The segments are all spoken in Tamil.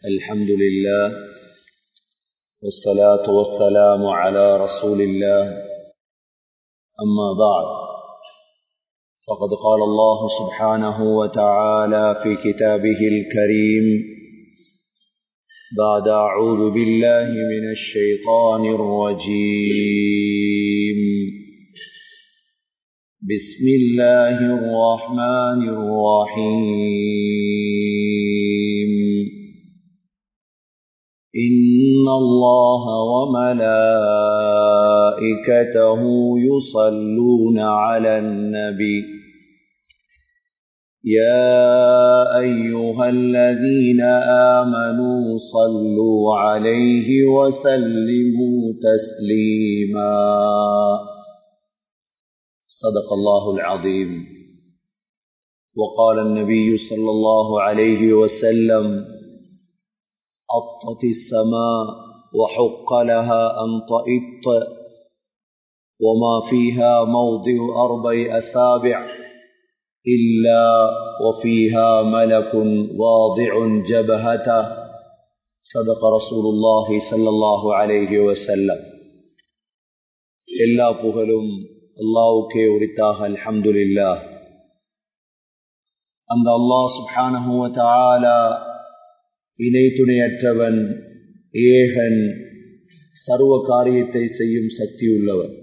الحمد لله والصلاة والسلام على رسول الله أما بعد فقد قال الله سبحانه وتعالى في كتابه الكريم بعد أعوذ بالله من الشيطان الرجيم بسم الله الرحمن الرحيم إن الله وملائكته يصلون على النبي يا أيها الذين آمنوا صلوا عليه وسلموا تسليما صدق الله العظيم وقال النبي صلى الله عليه وسلم أطت السماء وحق لها أن طئت وما فيها موضع أربع أسابع إلا وفيها ملك واضع جبهته صدق رسول الله صلى الله عليه وسلم எல்லா புகழும் அல்லாவுக்கே உரித்தாக அல்ஹம்துலில்லா அந்த அல்லாஹ் சுப்ஹானஹு வ தஆலா இணை துணையற்றவன் ஏகன் சர்வ காரியத்தை செய்யும் சக்தி உள்ளவன்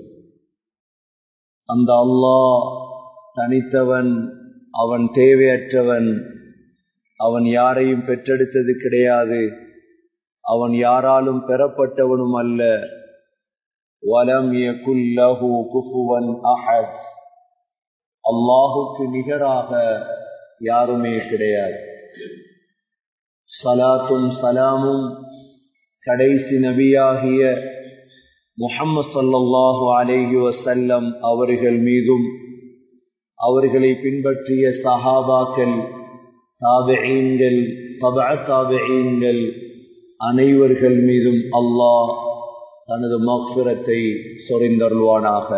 அந்த அல்லாஹ் தனித்தவன் அவன் தேவையற்றவன் அவன் யாரையும் பெற்றெடுத்தது கிடையாது அவன் யாராலும் பெறப்பட்டவனும் அல்ல வலம் யகுல்லஹு குஃபுவன் அஹத் அல்லாஹுக்கு நிகராக யாருமே கிடையாது சலாத்தும் சலாமும் கடைசி நபியாகிய முஹம்மது சல்லாஹு அலேஹி வசல்லம் அவர்கள் மீதும் அவர்களை பின்பற்றிய சஹாபாக்கள் தாபெயீன்கள் தபா தாபெயீன்கள் அனைவர்கள் மீதும் அல்லாஹ் தனது மக்ஃபிரத்தை சொரிந்தருள்வானாக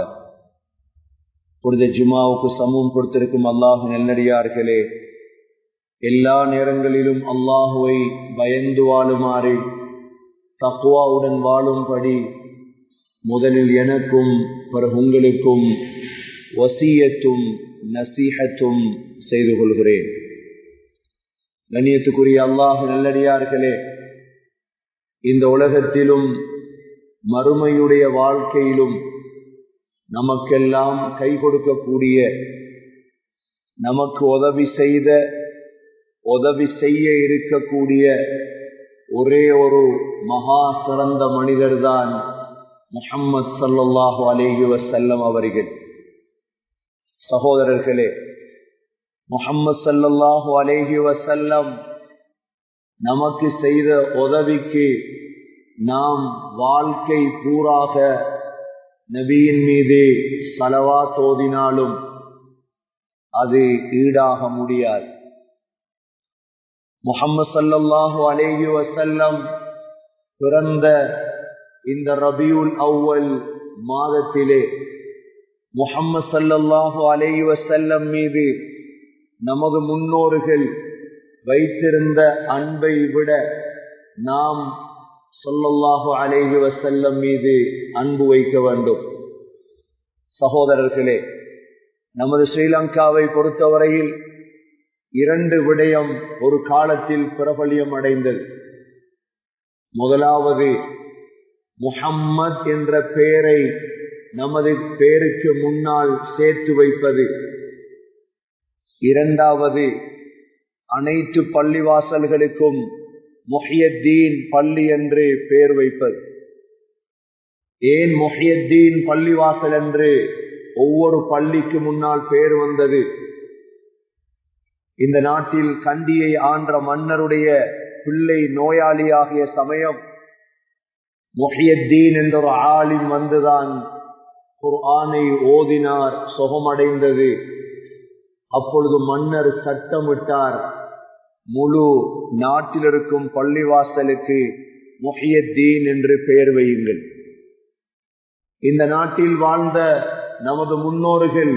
புனித ஜுமாவுக்கு சமூகம் கொடுத்திருக்கும் அல்லாஹு நெல்லடியார்களே எல்லா நேரங்களிலும் அல்லாஹுவை பயந்து வாழுமாறு தக்குவாவுடன் வாழும்படி முதலில் எனக்கும் பிறகு உங்களுக்கும் வசியத்தும் நசீகத்தும் செய்து கொள்கிறேன் கண்ணியத்துக்குரிய அல்லாஹு நல்லடியார்களே இந்த உலகத்திலும் மறுமையுடைய வாழ்க்கையிலும் நமக்கெல்லாம் கை கொடுக்கக்கூடிய நமக்கு உதவி செய்த உதவி செய்ய இருக்கக்கூடிய ஒரே ஒரு மகா சிறந்த மனிதர் தான் முகம்மது சல்லாஹூ அலேஹி வசல்லம் அவர்கள் சகோதரர்களே முகம்மது சல்லாஹூ அலேஹி வசல்லம் நமக்கு செய்த உதவிக்கு நாம் வாழ்க்கை பூராக நபியின் மீது சலவா தோதினாலும் அது ஈடாக முடியாது முகம்மது சல்லாஹூ அலேஹி வசல்லம் பிறந்த இந்த ரபியுல் அவ்வல் மாதத்திலே முகம்மது சல்லாஹூ அலேஹி வசல்லம் மீது நமது முன்னோர்கள் வைத்திருந்த அன்பை விட நாம் சொல்லல்லாஹு அலேஹி வசல்லம் மீது அன்பு வைக்க வேண்டும் சகோதரர்களே நமது ஸ்ரீலங்காவை பொறுத்தவரையில் இரண்டு விடயம் ஒரு காலத்தில் பிரபலியம் அடைந்தது முதலாவது முஹம்மத் என்ற பெயரை நமது பேருக்கு முன்னால் சேர்த்து வைப்பது இரண்டாவது அனைத்து பள்ளிவாசல்களுக்கும் மொஹியத்தீன் பள்ளி என்று பெயர் வைப்பது ஏன் மொஹியத்தீன் பள்ளிவாசல் என்று ஒவ்வொரு பள்ளிக்கு முன்னால் பெயர் வந்தது இந்த நாட்டில் கண்டியை ஆன்ற மன்னருடைய பிள்ளை நோயாளியாகிய சமயம் மொஹியத்தீன் என்ற ஒரு ஆளின் வந்துதான் குர்ஆனை ஓதினார் சுகமடைந்தது அப்பொழுது மன்னர் சட்டமிட்டார் முழு நாட்டில் இருக்கும் பள்ளிவாசலுக்கு முஹியத்தீன் என்று பெயர் வையுங்கள் இந்த நாட்டில் வாழ்ந்த நமது முன்னோர்கள்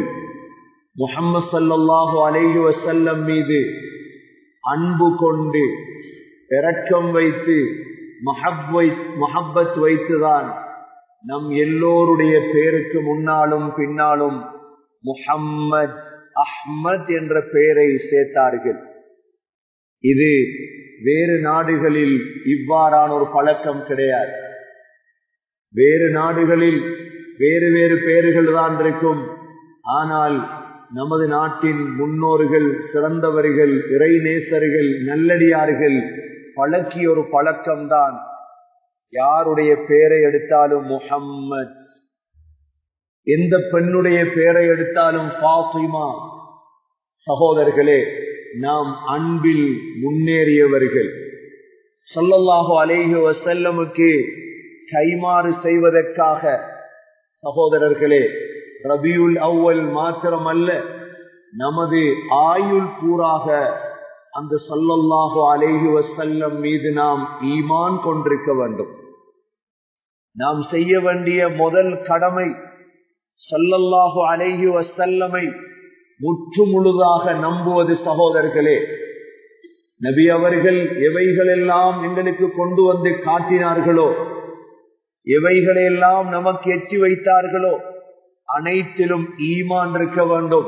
முகம்மது சல்லாஹு அலைஹி வசல்லம் மீது அன்பு கொண்டு இரக்கம் வைத்து மஹப்பத் வைத்துதான் நம் எல்லோருடைய பேருக்கு முன்னாலும் பின்னாலும் முஹம்மத் அஹ்மத் என்ற பெயரை சேர்த்தார்கள் இது வேறு நாடுகளில் இவ்வாறான ஒரு பழக்கம் கிடையாது வேறு நாடுகளில் வேறு வேறு பெயர்கள் தான் இருக்கும் ஆனால் நமது நாட்டின் முன்னோர்கள் சிறந்தவர்கள் இறைநேசர்கள் நல்லடியார்கள் பழக்கிய ஒரு பழக்கம்தான் யாருடைய பெயரை எடுத்தாலும் முஹம்மத் எந்த பெண்ணுடைய பெயரை எடுத்தாலும் பாத்திமா சகோதரர்களே நாம் அன்பில் முன்னேறியவர்கள் சொல்லல்லாஹோ அலேஹு வசல்லமுக்கு கைமாறு செய்வதற்காக சகோதரர்களே ரபியுல் அவ்வல் மாத்திரமல்ல நமது ஆயுள் கூறாக அந்த சொல்லல்லாஹோ அலேஹி வசல்லம் மீது நாம் ஈமான் கொண்டிருக்க வேண்டும் நாம் செய்ய வேண்டிய முதல் கடமை சொல்லல்லாஹோ அலேஹி வசல்லமை முற்று முழுதாக நம்புவது சகோதரர்களே நபி அவர்கள் எவைகளெல்லாம் எங்களுக்கு கொண்டு வந்து காட்டினார்களோ எவைகளெல்லாம் நமக்கு எட்டி வைத்தார்களோ அனைத்திலும் ஈமான் இருக்க வேண்டும்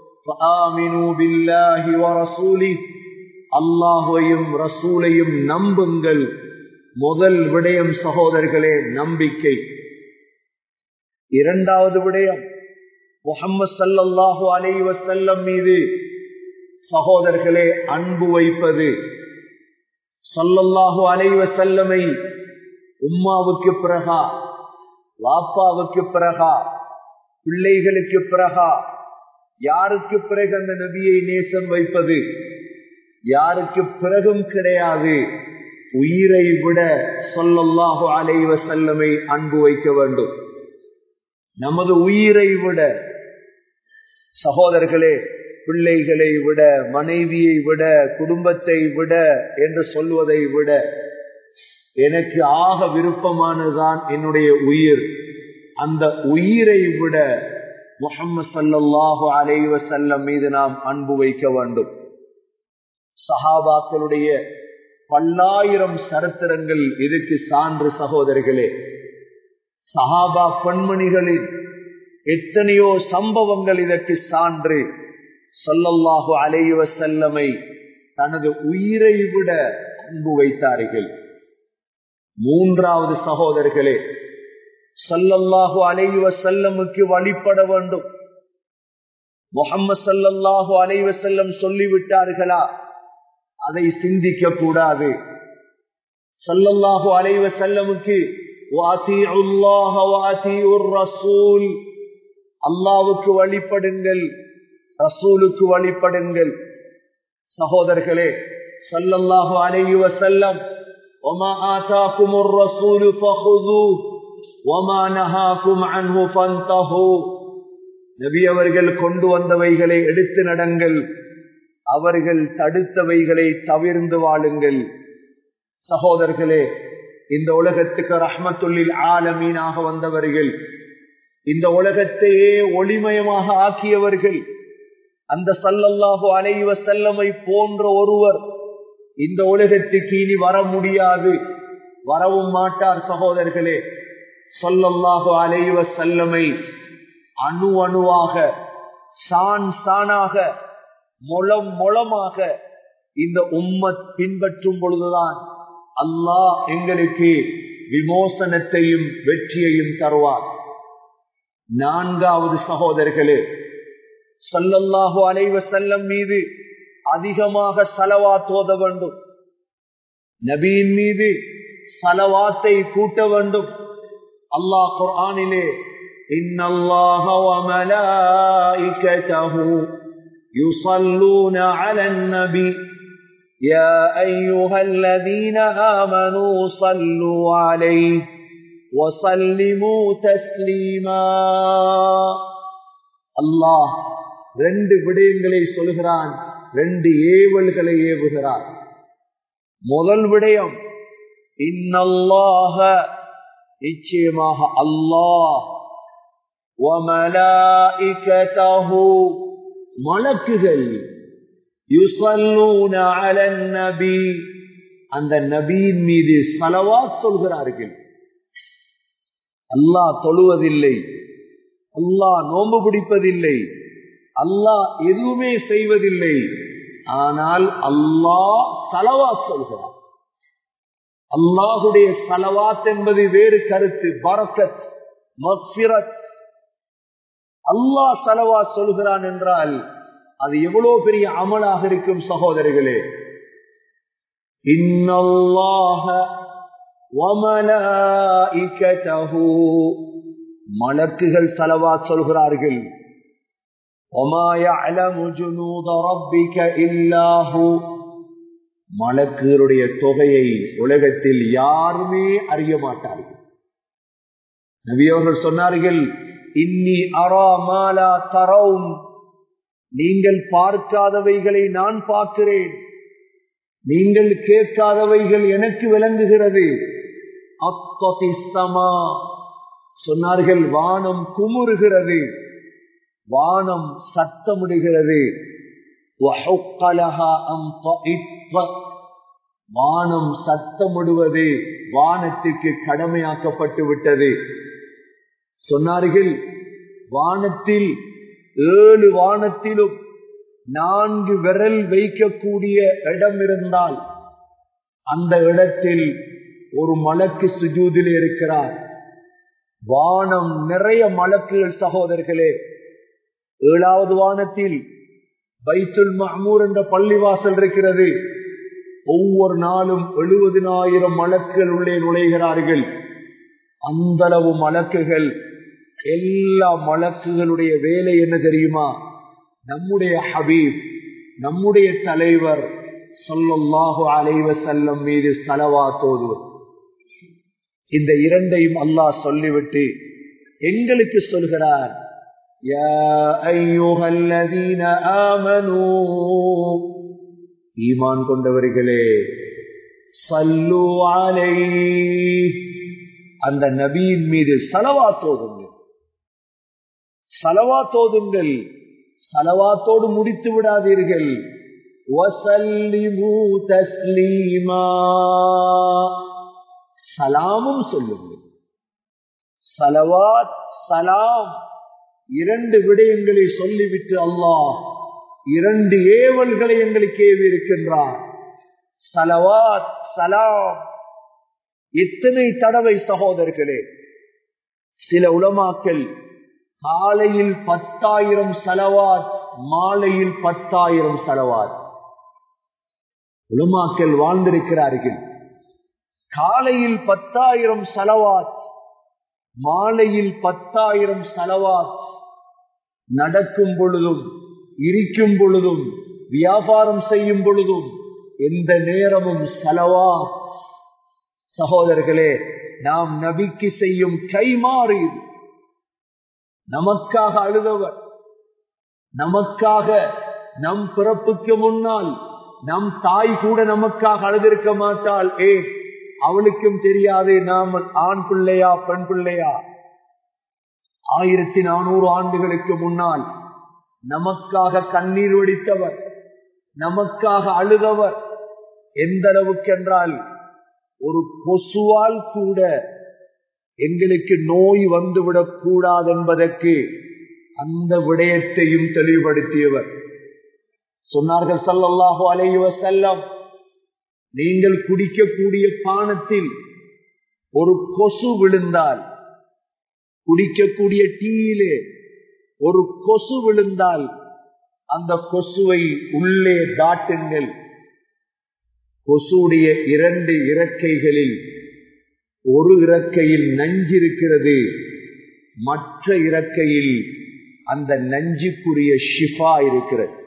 அல்லாஹையும் ரசூலையும் நம்புங்கள் முதல் விடயம் சகோதரர்களே நம்பிக்கை இரண்டாவது விடயம் முகம்மது சல்லாஹூ அலை வசல்லம் மீது சகோதரர்களே அன்பு வைப்பது சொல்லல்லாஹு அலை வசல்லமை உம்மாவுக்கு பிறகா வாப்பாவுக்கு பிறகா பிள்ளைகளுக்கு பிறகா யாருக்கு பிறகு அந்த நபியை நேசம் வைப்பது யாருக்கு பிறகும் கிடையாது உயிரை விட சொல்லல்லாஹு அலைவ செல்லமை அன்பு வைக்க வேண்டும் நமது உயிரை விட சகோதரர்களே பிள்ளைகளை விட மனைவியை விட குடும்பத்தை விட என்று சொல்வதை விட எனக்கு ஆக விருப்பமானதுதான் என்னுடைய உயிர் அந்த உயிரை விட முகம்மது சல்லாஹு அலைவ செல்லம் மீது நாம் அன்பு வைக்க வேண்டும் சஹாபாக்களுடைய பல்லாயிரம் சரித்திரங்கள் இதுக்கு சான்று சகோதரர்களே சஹாபா பெண்மணிகளின் எத்தனையோ சம்பவங்கள் இதற்கு சான்று சொல்லல்லாஹு அலைவ செல்லமை தனது உயிரை விட அன்பு வைத்தார்கள் மூன்றாவது சகோதரர்களே சல்லல்லாஹு அலைவ செல்லமுக்கு வழிபட வேண்டும் முகம்மது சல்லல்லாஹு அலைவ செல்லம் சொல்லிவிட்டார்களா அதை சிந்திக்க கூடாது சல்லல்லாஹு அலைவ செல்லமுக்கு அல்லாவுக்கு வழிபடுங்கள் ரசூலுக்கு வழிபடுங்கள் சகோதரர்களே சல்லல்லாஹு அலைவ செல்லம் وما آتاكم الرسول فخذوه وما نهاكم عنه فانتهوا நபி அவர்கள் கொண்டு வந்தவைகளை எடுத்து நடங்கள் அவர்கள் தடுத்தவைகளை தவிர்ந்து வாழுங்கள் சகோதரர்களே இந்த உலகத்துக்கு ரஹ்மத்துள்ளில் ஆலமீனாக வந்தவர்கள் இந்த உலகத்தையே ஒளிமயமாக ஆக்கியவர்கள் அந்த சல்லல்லாஹு அலைவ செல்லமை போன்ற ஒருவர் இந்த உலகத்துக்கு இனி வர முடியாது வரவும் மாட்டார் சகோதரர்களே சொல்லல்லாஹு அலைவ செல்லமை அணு அணுவாக சான் சானாக முளம் முளமாக இந்த உம்மத் பின்பற்றும் பொழுதுதான் அல்லாஹ் எங்களுக்கு விமோசனத்தையும் வெற்றியையும் தருவார் நான்காவது சகோதரர்களே சொல்லல்லாஹு அலைவ செல்லம் மீது அதிகமாக சலவா தோத வேண்டும் நபியின் மீது சலவாத்தை கூட்ட வேண்டும் அல்லாஹ் குர்ஆனிலே இன்னல்லாஹ وملائكته يصلون على النبي يا أيها الذين آمنوا صلوا عليه وسلموا تسليما الله ரெண்டு விடயங்களை சொல்கிறான் ரெண்டு ஏவல்களை ஏவுகிறார் முதல் விடயம் இன்னல்லாக நிச்சயமாக அல்லாஹ் மலக்குகள் யுசல்லூன அலன் நபி அந்த நபியின் மீது சலவா சொல்கிறார்கள் அல்லாஹ் தொழுவதில்லை அல்லாஹ் நோம்பு பிடிப்பதில்லை அல்லாஹ் எதுவுமே செய்வதில்லை ஆனால் அல்லாஹ் சலவா சொல்கிறார் அல்லாஹுடைய சலவாத் என்பது வேறு கருத்து பரக்கத் மக்பிரத் அல்லாஹ் சலவா சொல்கிறான் என்றால் அது எவ்வளவு பெரிய அமலாக இருக்கும் சகோதரிகளே இன்னல்லாஹ மலக்குகள் சலவா சொல்கிறார்கள் மலக்குகளுடைய தொகையை உலகத்தில் யாருமே அறிய மாட்டார்கள் நபியவர்கள் சொன்னார்கள் இன்னி அரா மாலா தரவும் நீங்கள் பார்க்காதவைகளை நான் பார்க்கிறேன் நீங்கள் கேட்காதவைகள் எனக்கு விளங்குகிறது அத்தமா சொன்னார்கள் வானம் குமுறுகிறது வானம் சத்தமிடுகிறது வானம் சத்தமிடுவது வானத்திற்கு கடமையாக்கப்பட்டு விட்டது சொன்னார்கள் வானத்தில் ஏழு வானத்திலும் நான்கு விரல் வைக்கக்கூடிய இடம் இருந்தால் அந்த இடத்தில் ஒரு மலக்கு சுஜூதில் இருக்கிறார் வானம் நிறைய மலக்குகள் சகோதரர்களே ஏழாவது வானத்தில் பைத்துல் மஹமூர் என்ற பள்ளிவாசல் இருக்கிறது ஒவ்வொரு நாளும் எழுபதினாயிரம் மலக்குகள் உள்ளே நுழைகிறார்கள் அந்த அளவு மலக்குகள் எல்லா மலக்குகளுடைய வேலை என்ன தெரியுமா நம்முடைய ஹபீப் நம்முடைய தலைவர் சொல்லல்லாஹு அலைவ செல்லம் மீது செலவா தோதுவது இந்த இரண்டையும் அல்லாஹ் சொல்லிவிட்டு எங்களுக்கு சொல்கிறார் ஈமான் கொண்டவர்களே சல்லு அலை அந்த நபியின் மீது சலவா தோதுங்கள் சலவா தோதுங்கள் சலவாத்தோடு முடித்து விடாதீர்கள் சலாமும் சொல்லுங்கள் சலவாத் சலாம் இரண்டு விடயங்களை சொல்லிவிட்டு அல்லாஹ் இரண்டு ஏவல்களை எங்களுக்கு ஏவி இருக்கின்றார் சலவாத் சலாம் எத்தனை தடவை சகோதரர்களே சில உலமாக்கள் காலையில் பத்தாயிரம் செலவாத் மாலையில் பத்தாயிரம் செலவாத் உலமாக்கள் வாழ்ந்திருக்கிறார்கள் காலையில் பத்தாயிரம் செலவாத் மாலையில் பத்தாயிரம் செலவாத் நடக்கும் பொழுதும் இருக்கும் பொழுதும் வியாபாரம் செய்யும் பொழுதும் எந்த நேரமும் செலவா சகோதரர்களே நாம் நபிக்கு செய்யும் கைமாறு இது நமக்காக அழுதவர் நமக்காக நம் பிறப்புக்கு முன்னால் நம் தாய் கூட நமக்காக அழுதிருக்க மாட்டாள் ஏ அவளுக்கும் தெரியாது நாம் ஆண் பிள்ளையா பெண் பிள்ளையா ஆயிரத்தி நானூறு ஆண்டுகளுக்கு முன்னால் நமக்காக கண்ணீர் வடித்தவர் நமக்காக அழுதவர் எந்த அளவுக்கு என்றால் ஒரு கொசுவால் கூட எங்களுக்கு நோய் வந்துவிடக் கூடாது என்பதற்கு அந்த விடயத்தையும் தெளிவுபடுத்தியவர் சொன்னார்கள் சல்லல்லாஹு அலைவ செல்லம் நீங்கள் குடிக்கக்கூடிய பானத்தில் ஒரு கொசு விழுந்தால் குடிக்கக்கூடிய டீயிலே ஒரு கொசு விழுந்தால் அந்த கொசுவை உள்ளே தாட்டுங்கள் கொசுடைய இரண்டு இறக்கைகளில் ஒரு இறக்கையில் நஞ்சிருக்கிறது மற்ற இறக்கையில் அந்த நஞ்சுக்குரிய ஷிஃபா இருக்கிறது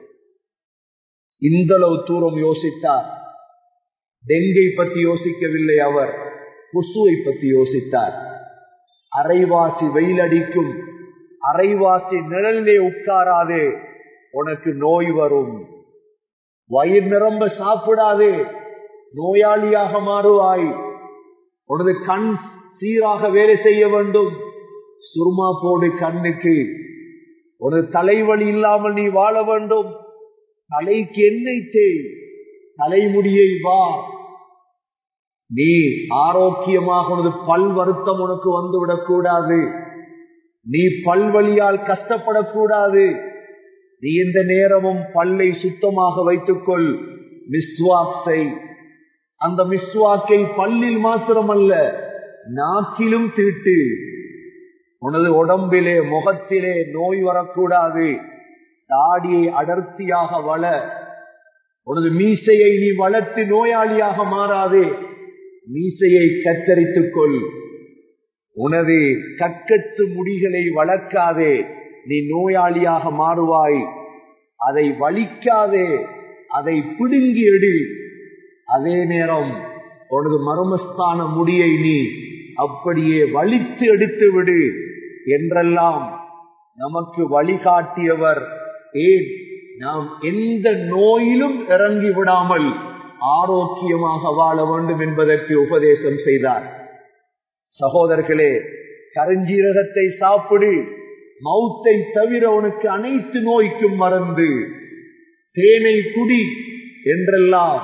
இந்த அளவு தூரம் யோசித்தார் டெங்கை பற்றி யோசிக்கவில்லை அவர் கொசுவை பற்றி யோசித்தார் அரைவாசி வெயில் அடிக்கும் அரைவாசி நிழலிலே உட்காராதே உனக்கு நோய் வரும் வயிறு நிரம்ப சாப்பிடாதே நோயாளியாக மாறுவாய் உனது கண் சீராக வேலை செய்ய வேண்டும் சுருமா போடு கண்ணுக்கு உனது தலைவலி இல்லாமல் நீ வாழ வேண்டும் தலைக்கு எண்ணெய் தேய் தலைமுடியை வா நீ ஆரோக்கியமாக உனது பல் வருத்தம் உனக்கு வந்துவிடக் கூடாது நீ பல்வழியால் கஷ்டப்படக்கூடாது நீ இந்த நேரமும் பல்லை சுத்தமாக வைத்துக்கொள் மிஸ்வாக்ஸை அந்த மிஸ்வாக்கை பல்லில் மாத்திரமல்ல நாக்கிலும் தீட்டு உனது உடம்பிலே முகத்திலே நோய் வரக்கூடாது தாடியை அடர்த்தியாக வள உனது மீசையை நீ வளர்த்து நோயாளியாக மாறாதே மீசையை கத்தரித்துக் கொள் உனது கக்கத்து முடிகளை வளர்க்காதே நீ நோயாளியாக மாறுவாய் அதை வலிக்காதே அதை பிடுங்கி எடு அதே நேரம் உனது மர்மஸ்தான முடியை நீ அப்படியே வலித்து எடுத்து விடு என்றெல்லாம் நமக்கு வழிகாட்டியவர் ஏன் நாம் எந்த நோயிலும் இறங்கி விடாமல் ஆரோக்கியமாக வாழ வேண்டும் என்பதற்கு உபதேசம் செய்தார் சகோதரர்களே கருஞ்சீரகத்தை சாப்பிடு மௌத்தை தவிர உனக்கு அனைத்து நோய்க்கும் மறந்து தேனை குடி என்றெல்லாம்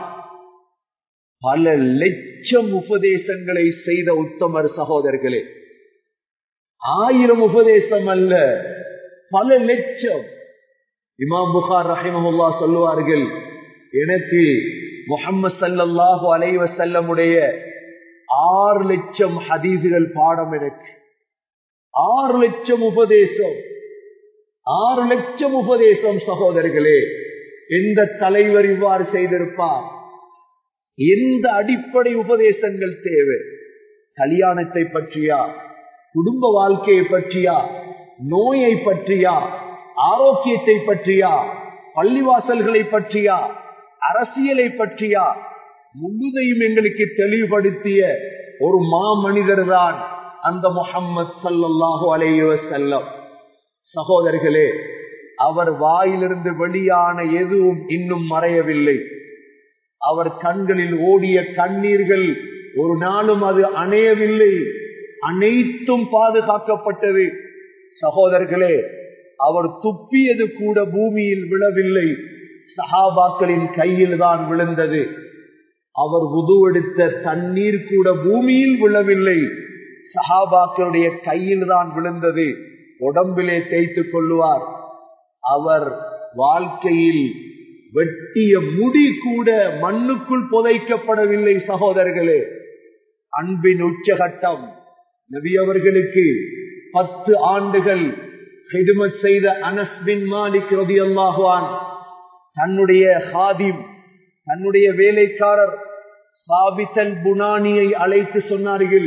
பல லட்சம் உபதேசங்களை செய்த உத்தமர் சகோதரர்களே ஆயிரம் உபதேசம் அல்ல பல லட்சம் இமாம் புகார் ரஹிமஹுல்லா சொல்லுவார்கள் எனக்கு முகம்மது சல்லல்லாஹு அலைவ செல்லமுடைய ஆறு லட்சம் ஹதீசுகள் பாடம் எனக்கு ஆறு லட்சம் உபதேசம் ஆறு லட்சம் உபதேசம் சகோதரர்களே எந்த தலைவர் இவ்வாறு செய்திருப்பார் எந்த அடிப்படை உபதேசங்கள் தேவை கல்யாணத்தை பற்றியா குடும்ப வாழ்க்கையை பற்றியா நோயை பற்றியா ஆரோக்கியத்தை பற்றியா பள்ளிவாசல்களை பற்றியா அரசியலை பற்றியா முழுதையும் எங்களுக்கு தெளிவுபடுத்திய ஒரு மா மனிதர் தான் அந்த முகம்மது சல்லாஹூ அலைய செல்லம் சகோதரர்களே அவர் வாயிலிருந்து வெளியான எதுவும் இன்னும் மறையவில்லை அவர் கண்களில் ஓடிய கண்ணீர்கள் ஒரு நாளும் அது அணையவில்லை அனைத்தும் பாதுகாக்கப்பட்டது சகோதரர்களே அவர் துப்பியது கூட பூமியில் விழவில்லை சஹாபாக்களின் கையில் தான் விழுந்தது அவர் உதுவெடுத்த தண்ணீர் கூட பூமியில் விழவில்லை சஹாபாக்களுடைய கையில் தான் விழுந்தது உடம்பிலே தேய்த்துக் கொள்ளுவார் அவர் வாழ்க்கையில் வெட்டிய முடி கூட மண்ணுக்குள் புதைக்கப்படவில்லை சகோதரர்களே அன்பின் உச்சகட்டம் நபி அவர்களுக்கு பத்து ஆண்டுகள் ஹிதுமத் செய்த அனஸ் பின் மாலிக் ரதி அல்லாஹுவான் தன்னுடைய ஹாதிம் தன்னுடைய வேலைக்காரர் சாபித்தல் புனானியை அழைத்து சொன்னார்கள்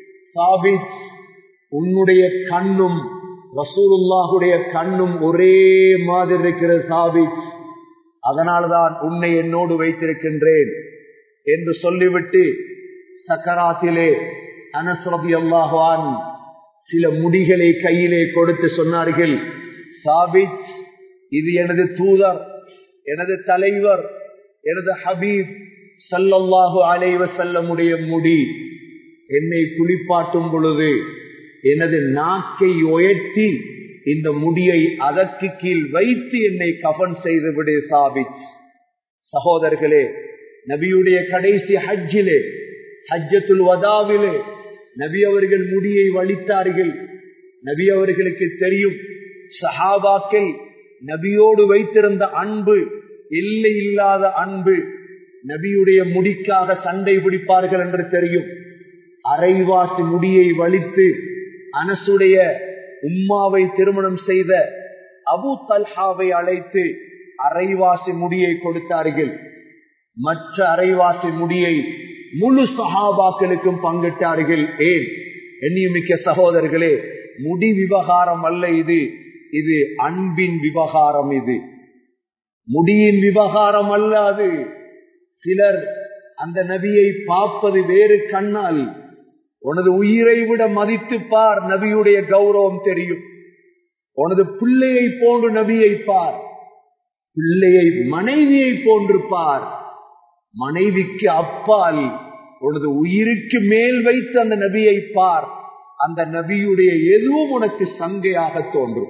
சாபித் உன்னுடைய கண்ணும் ரசூலுல்லாஹுடைய கண்ணும் ஒரே மாதிரி இருக்கிறது சாபித் அதனால்தான் உன்னை என்னோடு வைத்திருக்கின்றேன் என்று சொல்லிவிட்டு சக்கராத்திலே அனஸ்ரபி அல்லாஹான் சில முடிகளை கையிலே கொடுத்து சொன்னார்கள் சாபித் இது எனது தூதர் எனது தலைவர் எனது ஹபீப் சல்லல்லாஹு அலைவ செல்லமுடைய முடி என்னை குளிப்பாட்டும் பொழுது எனது நாக்கை உயர்த்தி இந்த முடியை அதற்கு கீழ் வைத்து என்னை கபன் செய்து விடு சாபித் சகோதரர்களே நபியுடைய கடைசி ஹஜ்ஜிலே ஹஜ்ஜத்துல் வதாவிலே நபி அவர்கள் முடியை வலித்தார்கள் நபி அவர்களுக்கு தெரியும் சஹாபாக்கள் நபியோடு வைத்திருந்த அன்பு எல்லை இல்லாத அன்பு நபியுடைய முடிக்காக சண்டை பிடிப்பார்கள் என்று தெரியும் அரைவாசி முடியை வலித்து அனசுடைய உம்மாவை திருமணம் செய்த அபு தல்ஹாவை அழைத்து அரைவாசி முடியை கொடுத்தார்கள் மற்ற அரைவாசி முடியை முழு சகாபாக்களுக்கும் பங்கிட்டார்கள் ஏன் எண்ணியமிக்க சகோதரர்களே முடி விவகாரம் அல்ல இது இது அன்பின் விவகாரம் இது முடியின் விவகாரம் அல்ல அது சிலர் அந்த நபியை பார்ப்பது வேறு கண்ணால் உனது உயிரை விட மதித்து பார் நபியுடைய கௌரவம் தெரியும் உனது பிள்ளையை போன்று நபியை பார் பிள்ளையை மனைவியை போன்று பார் மனைவிக்கு அப்பால் உனது உயிருக்கு மேல் வைத்து அந்த நபியை பார் அந்த நபியுடைய எதுவும் உனக்கு சங்கையாக தோன்றும்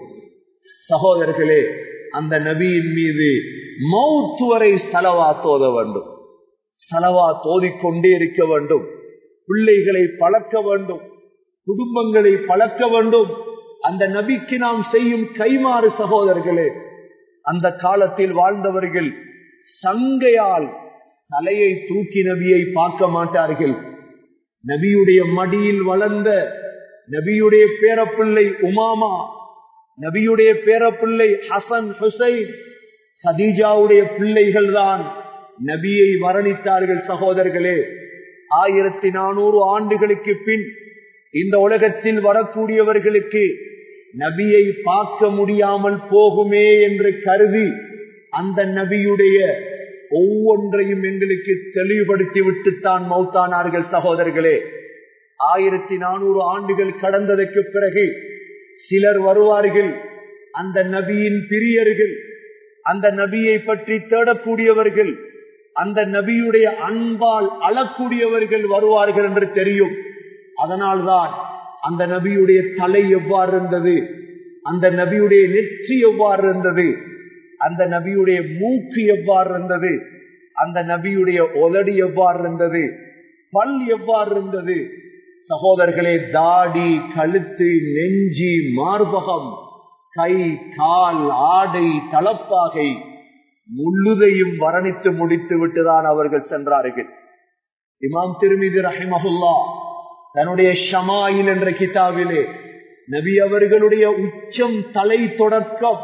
சகோதரர்களே அந்த நபியின் மீது மௌத்து வரை செலவா தோத வேண்டும் சலவா தோதிக்கொண்டே இருக்க வேண்டும் பிள்ளைகளை பழக்க வேண்டும் குடும்பங்களை பழக்க வேண்டும் அந்த நபிக்கு நாம் செய்யும் கைமாறு சகோதரர்களே அந்த காலத்தில் வாழ்ந்தவர்கள் சங்கையால் தலையை தூக்கி நபியை பார்க்க மாட்டார்கள் நபியுடைய மடியில் வளர்ந்த நபியுடைய பேரப்பிள்ளை உமாமா நபியுடைய பேரப்பிள்ளை ஹசன் ஹுசைன் சதீஜாவுடைய பிள்ளைகள் தான் நபியை மரணித்தார்கள் சகோதரர்களே ஆயிரத்தி நானூறு ஆண்டுகளுக்கு பின் இந்த உலகத்தில் வரக்கூடியவர்களுக்கு நபியை பார்க்க முடியாமல் போகுமே என்று கருதி அந்த நபியுடைய ஒவ்வொன்றையும் எங்களுக்கு தெளிவுபடுத்தி விட்டுத்தான் மௌத்தானார்கள் சகோதரர்களே ஆயிரத்தி நானூறு ஆண்டுகள் கடந்ததற்கு பிறகு சிலர் வருவார்கள் அந்த நபியின் பிரியர்கள் அந்த நபியை பற்றி தேடக்கூடியவர்கள் அந்த நபியுடைய அன்பால் அழக்கூடியவர்கள் வருவார்கள் என்று தெரியும் அதனால்தான் அந்த நபியுடைய தலை எவ்வாறு இருந்தது அந்த நபியுடைய நெற்றி எவ்வாறு இருந்தது அந்த நபியுடைய மூக்கு எவ்வாறு இருந்தது அந்த நபியுடைய உதடி எவ்வாறு இருந்தது பல் எவ்வாறு இருந்தது சகோதரர்களே தாடி கழுத்து நெஞ்சி மார்பகம் கை கால் ஆடை தளப்பாகை முள்ளுதையும் வர்ணித்து முடித்து விட்டுதான் அவர்கள் சென்றார்கள் இமாம் திருமிதி ரஹிமஹுல்லா தன்னுடைய ஷமாயில் என்ற கிதாபிலே நபி அவர்களுடைய உச்சம் தலை தொடக்கம்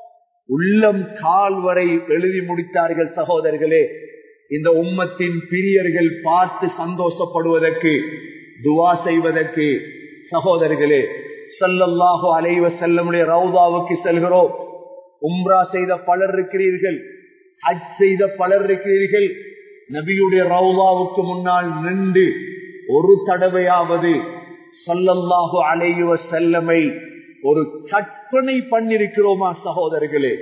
உள்ளம் கால் வரை எழுதி முடித்தார்கள் சகோதரர்களே இந்த உம்மத்தின் பிரியர்கள் பார்த்து சந்தோஷப்படுவதற்கு துவா செய்வதற்கு சகோதரர்களே சல்லல்லாஹு அலைவ செல்லமுடைய ரவுதாவுக்கு செல்கிறோம் உம்ரா செய்த பலர் இருக்கிறீர்கள் ஹஜ் செய்த பலர் இருக்கிறீர்கள் நபியுடைய ரவுதாவுக்கு முன்னால் நின்று ஒரு தடவையாவது சல்லல்லாஹு அலைவ செல்லமை ஒரு கற்பனை பண்ணிருக்கிறோமா சகோதரர்களே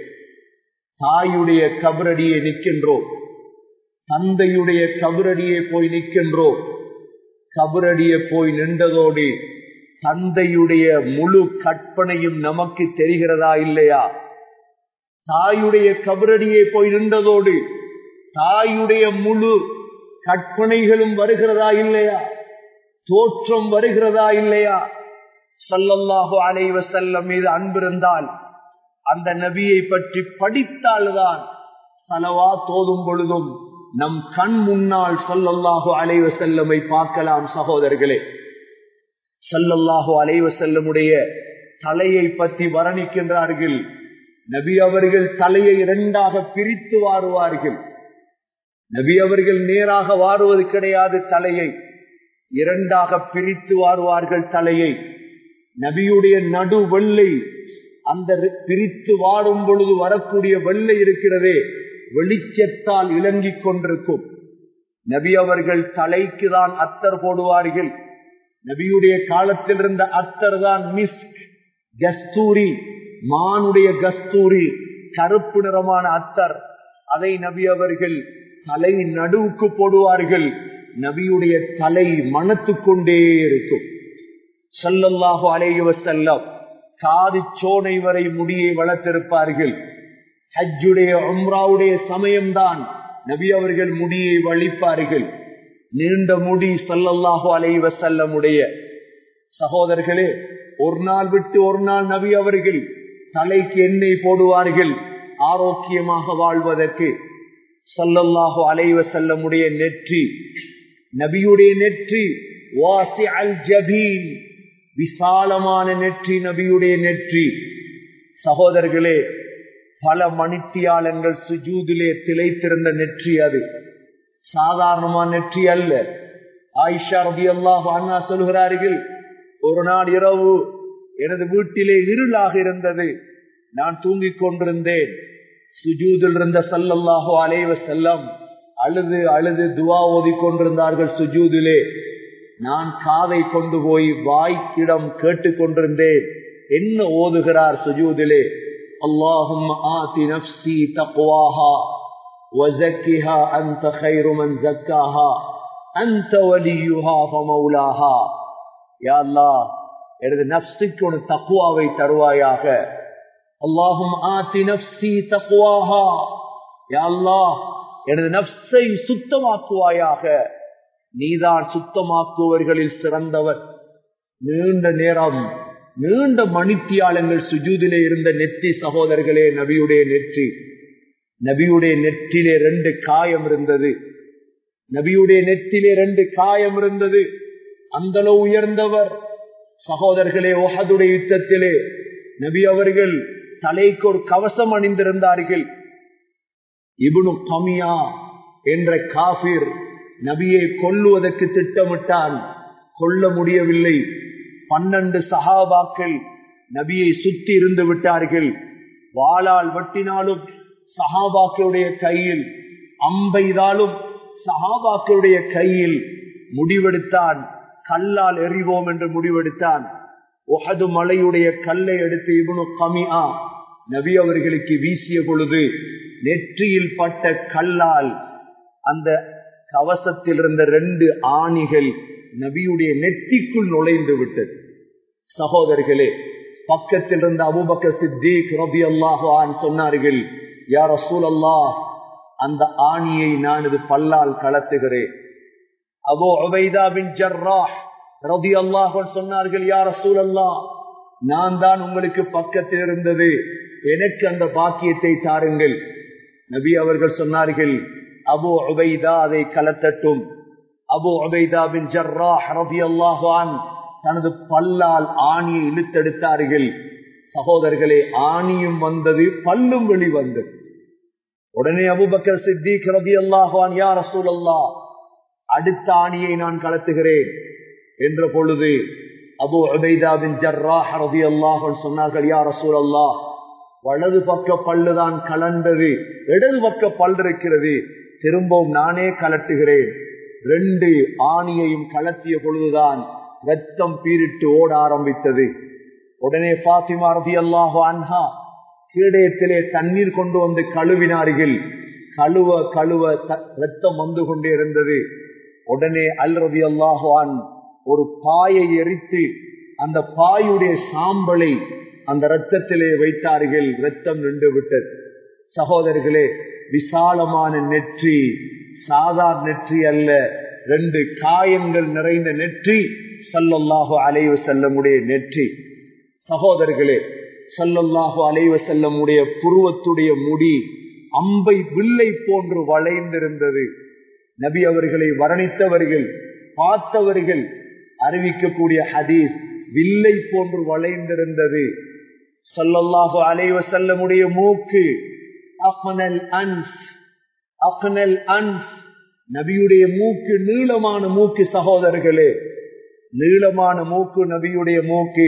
தாயுடைய கபரடியை நிற்கின்றோம் தந்தையுடைய கபரடியை போய் நிற்கின்றோம் கபரடியை போய் நின்றதோடு தந்தையுடைய முழு கற்பனையும் நமக்கு தெரிகிறதா இல்லையா தாயுடைய கபரடியை போய் நின்றதோடு தாயுடைய முழு கற்பனைகளும் வருகிறதா இல்லையா தோற்றம் வருகிறதா இல்லையா சல்லல்லாஹு அலைவ செல்லம் மீது அன்பிருந்தால் அந்த நபியை பற்றி படித்தால்தான் சலவா தோதும் பொழுதும் நம் கண் முன்னால் சொல்லல்லாஹு அலைவ செல்லமை பார்க்கலாம் சகோதரர்களே சல்லல்லாஹு அலைவ செல்லமுடைய தலையை பற்றி வர்ணிக்கின்றார்கள் நபி அவர்கள் தலையை இரண்டாக பிரித்து வாருவார்கள் நபி அவர்கள் நேராக வாருவது கிடையாது தலையை இரண்டாக பிரித்து வாருவார்கள் தலையை நபியுடைய நடு வெள்ளை அந்த பிரித்து வாடும் பொழுது வரக்கூடிய வெள்ளை இருக்கிறதே வெளிச்சத்தால் இளங்கிக் கொண்டிருக்கும் நபி அவர்கள் தலைக்கு தான் அத்தர் போடுவார்கள் நபியுடைய காலத்தில் இருந்த அத்தர் தான் மிஸ் கஸ்தூரி மானுடைய கஸ்தூரி கருப்பு நிறமான அத்தர் அதை நபி அவர்கள் தலை நடுவுக்கு போடுவார்கள் நபியுடைய தலை மனத்து கொண்டே இருக்கும் சல்லல்லாஹு அலைவ செல்லம் காது சோனை வரை முடியை வளர்த்திருப்பார்கள் ஹஜ்ஜுடைய உம்ராவுடைய சமயம்தான் நபி அவர்கள் முடியை வலிப்பார்கள் நீண்ட முடி சல்லல்லாஹு அலைவ செல்லமுடைய சகோதரர்களே ஒரு நாள் விட்டு ஒரு நாள் நபி அவர்கள் தலைக்கு எண்ணெய் போடுவார்கள் ஆரோக்கியமாக வாழ்வதற்கு சல்லல்லாஹு அலைவ செல்லமுடைய நெற்றி நபியுடைய நெற்றி வாசி அல் ஜபீன் விசாலமான நெற்றி நபியுடைய நெற்றி சகோதரர்களே பல மணித்தியாலங்கள் சுஜூதிலே திளைத்திருந்த நெற்றி அது சாதாரணமான நெற்றி அல்ல ஆயிஷா ரபி அல்லாஹ் அண்ணா சொல்கிறார்கள் ஒரு நாள் இரவு எனது வீட்டிலே இருளாக இருந்தது நான் தூங்கிக் கொண்டிருந்தேன் சுஜூதில் இருந்த சல்லல்லாஹோ அலைவ செல்லம் அழுது அழுது துவா ஓதி கொண்டிருந்தார்கள் சுஜூதிலே நான் காதை கொண்டு போய் வாய்க்கிடம் கேட்டுக் கொண்டிருந்தேன் என்ன ஓதுகிறார் சுஜூதிலே அல்லாஹும் ஆதி நப்சி தக்வாஹா وزكها أنت خير من زكاها أنت وليها فمولاها يا الله எனது நப்சுக்கு ஒரு தக்குவாவை தருவாயாக அல்லாஹும் ஆத்தி நப்சி தக்குவாஹா யா அல்லாஹ் எனது நப்சை சுத்தமாக்குவாயாக நீதான் சுத்தமாக்குவர்களில் சிறந்தவர் நீண்ட நேரம் நீண்ட மணித்தியாலங்கள் சுஜூதிலே இருந்த நெற்றி சகோதரர்களே நபியுடைய நெற்றி நபியுடைய நெற்றிலே ரெண்டு காயம் இருந்தது நபியுடைய நெற்றிலே ரெண்டு காயம் இருந்தது அந்த உயர்ந்தவர் சகோதரர்களே ஒஹதுடைய யுத்தத்திலே நபி அவர்கள் தலைக்கு ஒரு கவசம் அணிந்திருந்தார்கள் இபுனு கமியா என்ற காபிர் நபியை கொல்லுவதற்கு திட்டமிட்டான் கொல்ல முடியவில்லை பன்னெண்டு சகாபாக்கள் நபியை சுத்தி இருந்து விட்டார்கள் வாளால் வெட்டினாலும் சகாபாக்களுடைய கையில் அம்பெய்தாலும் சகாபாக்களுடைய கையில் முடிவெடுத்தான் கல்லால் எறிவோம் என்று முடிவெடுத்தான் ஒஹது மலையுடைய கல்லை எடுத்து இவனு கமியா நபி அவர்களுக்கு வீசிய பொழுது நெற்றியில் பட்ட கல்லால் அந்த கவசத்தில் இருந்த ரெண்டு ஆணிகள் நபியுடைய நெற்றிக்குள் நுழைந்து விட்டது சகோதரர்களே பக்கத்தில் இருந்த அபுபக்க சித்திக் ரபி அல்லாஹான் சொன்னார்கள் யார் அசூல் அல்லாஹ் அந்த ஆணியை நான் இது பல்லால் கலத்துகிறேன் அபோ உபைதா பின் ஜர்ராஹ் ரபி அல்லாஹ் சொன்னார்கள் யார் அசூல் அல்லாஹ் நான் தான் உங்களுக்கு பக்கத்தில் இருந்தது எனக்கு அந்த பாக்கியத்தை தாருங்கள் நபி அவர்கள் சொன்னார்கள் அபு உபைதா அதை கலத்தட்டும் அபு உபைதா பின் ஜர்ராஹ் ரபி அல்லாஹான் தனது பல்லால் ஆணியை இழுத்தெடுத்தார்கள் சகோதரர்களே ஆணியும் வந்தது பல்லும் வெளிவந்தது உடனே அபுபக்கர் சித்திக் ரபி அல்லாஹான் யார் ரசூல் அல்லா அடுத்த ஆணியை நான் கலத்துகிறேன் என்ற பொழுது அபு உபைதாபின் ஜர்ராஹ் ரபி அல்லாஹன் சொன்னார்கள் யார் ரசூல் அல்லா வலது பக்க பல்லுதான் கலண்டது இடது பக்க பல் இருக்கிறது திரும்பவும் நானே கலட்டுகிறேன் ரெண்டு ஆணியையும் கலத்திய பொழுதுதான் ரத்தம் பீரிட்டு ஓட ஆரம்பித்தது உடனே பாத்திமா ரதி அல்லாஹு அன்ஹா கீடயத்திலே தண்ணீர் கொண்டு வந்து கழுவினார்கள் கழுவ கழுவ ரத்தம் வந்து கொண்டே இருந்தது உடனே அல் ரதி அல்லாஹான் ஒரு பாயை எரித்து அந்த பாயுடைய சாம்பலை அந்த ரத்தத்திலே வைத்தார்கள் ரத்தம் நின்று விட்டது சகோதரர்களே விசாலமான நெற்றி சாதாரண நெற்றி அல்ல ரெண்டு காயங்கள் நிறைந்த நெற்றி சல்லல்லாஹு அலைவு செல்லமுடைய நெற்றி சகோதரர்களே சல்லல்லாஹு அலைவ செல்லமுடைய புருவத்துடைய முடி அம்பை வில்லை போன்று வளைந்திருந்தது நபி அவர்களை வர்ணித்தவர்கள் பார்த்தவர்கள் அறிவிக்கக்கூடிய ஹதீஸ் வில்லை போன்று வளைந்திருந்தது சொல்லல்லாஹு அலைவ செல்லமுடைய மூக்கு அப்னல் அன்ஸ் அப்னல் அன்ஸ் நபியுடைய மூக்கு நீளமான மூக்கு சகோதரர்களே நீளமான மூக்கு நபியுடைய மூக்கு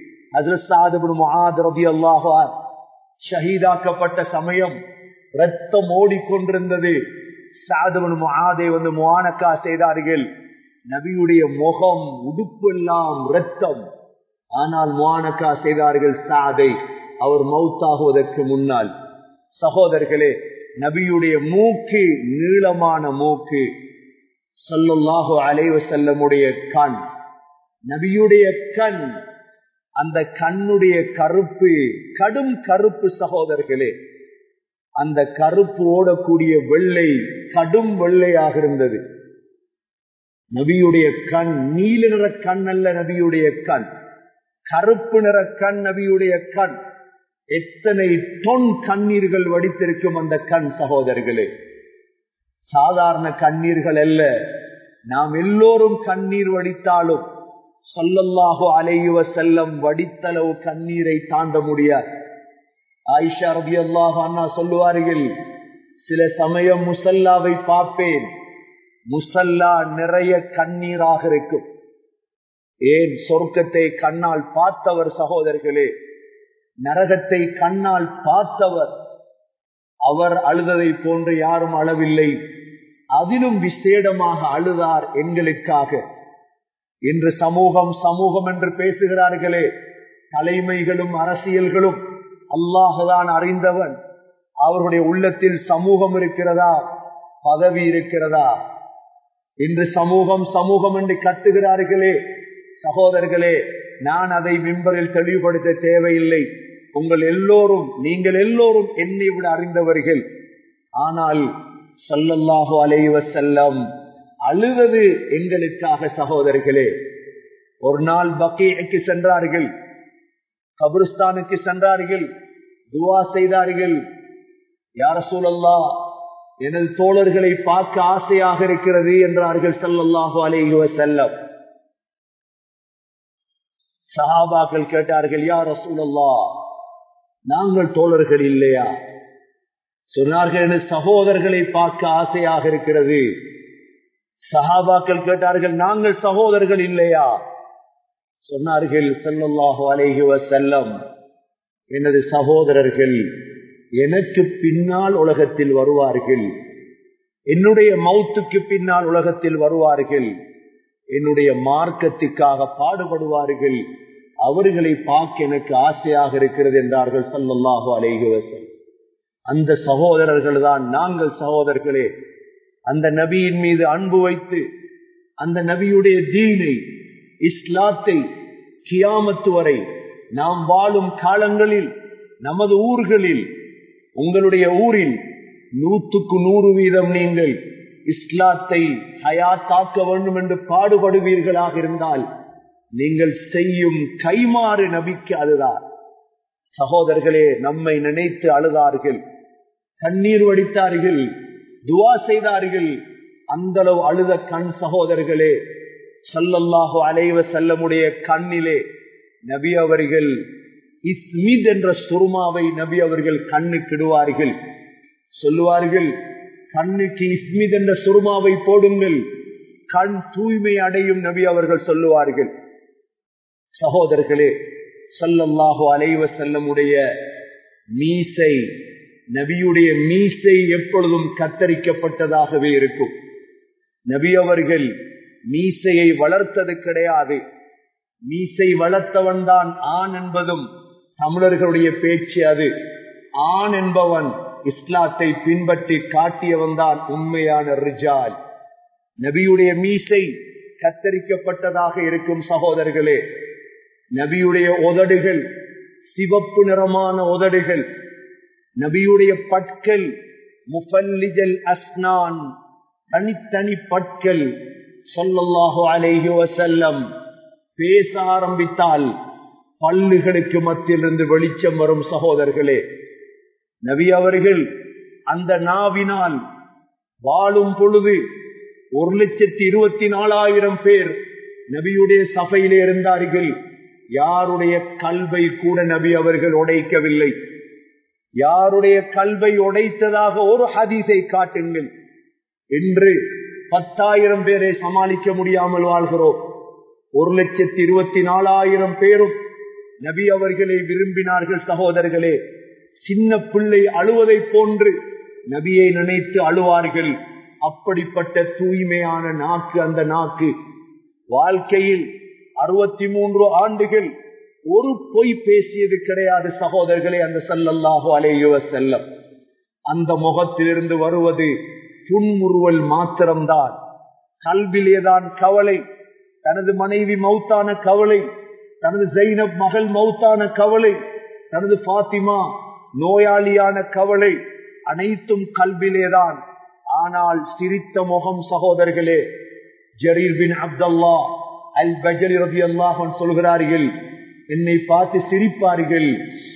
ஷஹீதாக்கப்பட்ட சமயம் ரத்தம் ஓடிக்கொண்டிருந்தது சாதவன் முகாதை வந்து முவானக்கா செய்தார்கள் நபியுடைய முகம் உடுப்பு எல்லாம் ரத்தம் ஆனால் முவானக்கா செய்தார்கள் சாதை அவர் மவுத்தாகுவதற்கு முன்னால் சகோதரர்களே நபியுடைய மூக்கு நீளமான மூக்கு சொல்லல்லாஹு அலைவ செல்லமுடைய கண் நபியுடைய கண் அந்த கண்ணுடைய கருப்பு கடும் கருப்பு சகோதரர்களே அந்த கருப்பு ஓடக்கூடிய வெள்ளை கடும் வெள்ளையாக இருந்தது நபியுடைய கண் நீல நிற கண் அல்ல நபியுடைய கண் கருப்பு நிற கண் நபியுடைய கண் எத்தனை தொன் கண்ணீர்கள் வடித்திருக்கும் அந்த கண் சகோதரர்களே சாதாரண கண்ணீர்கள் அல்ல நாம் எல்லோரும் கண்ணீர் வடித்தாலும் சொல்லல்லாஹோ அலையுவ செல்லம் வடித்தளவு கண்ணீரை தாண்ட முடியாது ஆயிஷா ரபி அல்லாஹ் அண்ணா சொல்லுவார்கள் சில சமயம் முசல்லாவை பார்ப்பேன் முசல்லா நிறைய கண்ணீராக இருக்கும் ஏன் சொர்க்கத்தை கண்ணால் பார்த்தவர் சகோதரர்களே நரகத்தை கண்ணால் பார்த்தவர் அவர் அழுததை போன்று யாரும் அழவில்லை அதிலும் விசேடமாக அழுதார் எங்களுக்காக இன்று சமூகம் சமூகம் என்று பேசுகிறார்களே தலைமைகளும் அரசியல்களும் அல்லாஹுதான் அறிந்தவன் அவருடைய உள்ளத்தில் சமூகம் இருக்கிறதா பதவி இருக்கிறதா இன்று சமூகம் சமூகம் என்று கட்டுகிறார்களே சகோதரர்களே நான் அதை மிம்பரில் தெளிவுபடுத்த தேவையில்லை உங்கள் எல்லோரும் நீங்கள் எல்லோரும் என்னை விட அறிந்தவர்கள் ஆனால் சல்லல்லாஹு அலைவ செல்லம் அழுவது எங்களுக்காக சகோதரர்களே ஒரு நாள் பக்கீக்கு சென்றார்கள் கபிரிஸ்தானுக்கு சென்றார்கள் துவா செய்தார்கள் யார சூழல்லா எனது தோழர்களை பார்க்க ஆசையாக இருக்கிறது என்றார்கள் சல்லல்லாஹு அலைஹி செல்லம் சஹாபாக்கள் கேட்டார்கள் யார் ரசூலல்லா நாங்கள் தோழர்கள் இல்லையா சொன்னார்கள் எனது சகோதரர்களை பார்க்க ஆசையாக இருக்கிறது சஹாபாக்கள் கேட்டார்கள் நாங்கள் சகோதரர்கள் இல்லையா சொன்னார்கள் செல்லல்லாஹு அலைஹி செல்லம் எனது சகோதரர்கள் எனக்கு பின்னால் உலகத்தில் வருவார்கள் என்னுடைய மௌத்துக்கு பின்னால் உலகத்தில் வருவார்கள் என்னுடைய மார்க்கத்துக்காக பாடுபடுவார்கள் அவர்களை பார்க்க எனக்கு ஆசையாக இருக்கிறது என்றார்கள் சல்லல்லாஹு அலைஹி வசல்லம் அந்த சகோதரர்கள் தான் நாங்கள் சகோதரர்களே அந்த நபியின் மீது அன்பு வைத்து அந்த நபியுடைய தீனை இஸ்லாத்தை கியாமத்து வரை நாம் வாழும் காலங்களில் நமது ஊர்களில் உங்களுடைய ஊரில் நூற்றுக்கு நூறு வீதம் நீங்கள் இஸ்லாத்தை ஹயாத்தாக்க வேண்டும் என்று பாடுபடுவீர்களாக இருந்தால் நீங்கள் செய்யும் கைமாறு நபிக்கு அதுதான் சகோதரர்களே நம்மை நினைத்து அழுதார்கள் கண்ணீர் வடித்தார்கள் துவா செய்தார்கள் அந்த அளவு அழுத கண் சகோதரர்களே சல்லல்லாஹு அலைவ செல்லமுடைய கண்ணிலே நபி அவர்கள் இஸ்மித் என்ற சுருமாவை நபி அவர்கள் கண்ணுக்கிடுவார்கள் சொல்லுவார்கள் கண்ணுக்கு இஸ்மித் என்ற சுருமாவை போடுங்கள் கண் தூய்மை அடையும் நபி அவர்கள் சொல்லுவார்கள் சகோதரர்களே சல்லல்லாஹு அலைவ செல்லமுடைய மீசை நபியுடைய மீசை எப்பொழுதும் கத்தரிக்கப்பட்டதாகவே இருக்கும் நபி அவர்கள் மீசையை வளர்த்தது கிடையாது மீசை வளர்த்தவன் தான் ஆண் என்பதும் தமிழர்களுடைய பேச்சு அது ஆண் என்பவன் இஸ்லாத்தை பின்பற்றி காட்டியவன் தான் உண்மையான ரிஜால் நபியுடைய மீசை கத்தரிக்கப்பட்டதாக இருக்கும் சகோதரர்களே நபியுடைய உதடுகள் சிவப்பு நிறமான உதடுகள் நபியுடைய பட்கள் முஃபல்லிஜல் அஸ்னான் தனித்தனி பட்கள் சொல்லல்லாஹு அலைஹி வசல்லம் பேச ஆரம்பித்தால் பல்லுகளுக்கு மத்தியிலிருந்து வெளிச்சம் வரும் சகோதரர்களே நபி அவர்கள் அந்த நாவினால் வாழும் பொழுது ஒரு லட்சத்தி இருபத்தி நாலாயிரம் பேர் நபியுடைய சபையிலே இருந்தார்கள் யாருடைய கல்வை கூட நபி அவர்கள் உடைக்கவில்லை யாருடைய கல்வை உடைத்ததாக ஒரு ஹதீஸை காட்டுங்கள் என்று பத்தாயிரம் பேரை சமாளிக்க முடியாமல் வாழ்கிறோம் ஒரு லட்சத்தி இருபத்தி நாலாயிரம் பேரும் நபி அவர்களை விரும்பினார்கள் சகோதரர்களே சின்ன பிள்ளை அழுவதை போன்று நபியை நினைத்து அழுவார்கள் அப்படிப்பட்ட தூய்மையான நாக்கு அந்த நாக்கு வாழ்க்கையில் அறுபத்தி மூன்று ஆண்டுகள் ஒரு பொய் பேசியது கிடையாது சகோதரர்களே அந்த சல்லல்லாஹு அலையுவ செல்லம் அந்த முகத்திலிருந்து வருவது புன்முறுவல் மாத்திரம்தான் கல்விலேதான் கவலை தனது மனைவி மௌத்தான கவலை தனது ஜெயினப் மகள் மௌத்தான கவலை தனது பாத்திமா நோயாளியான கவலை அனைத்தும் கல்விலேதான் ஆனால் சிரித்த முகம் சகோதரர்களே ஜரீர் பின் அப்தல்லா அல் பஜலி ரபி அல்லாஹன் சொல்கிறார்கள் என்னை பார்த்து சிரிப்பார்கள்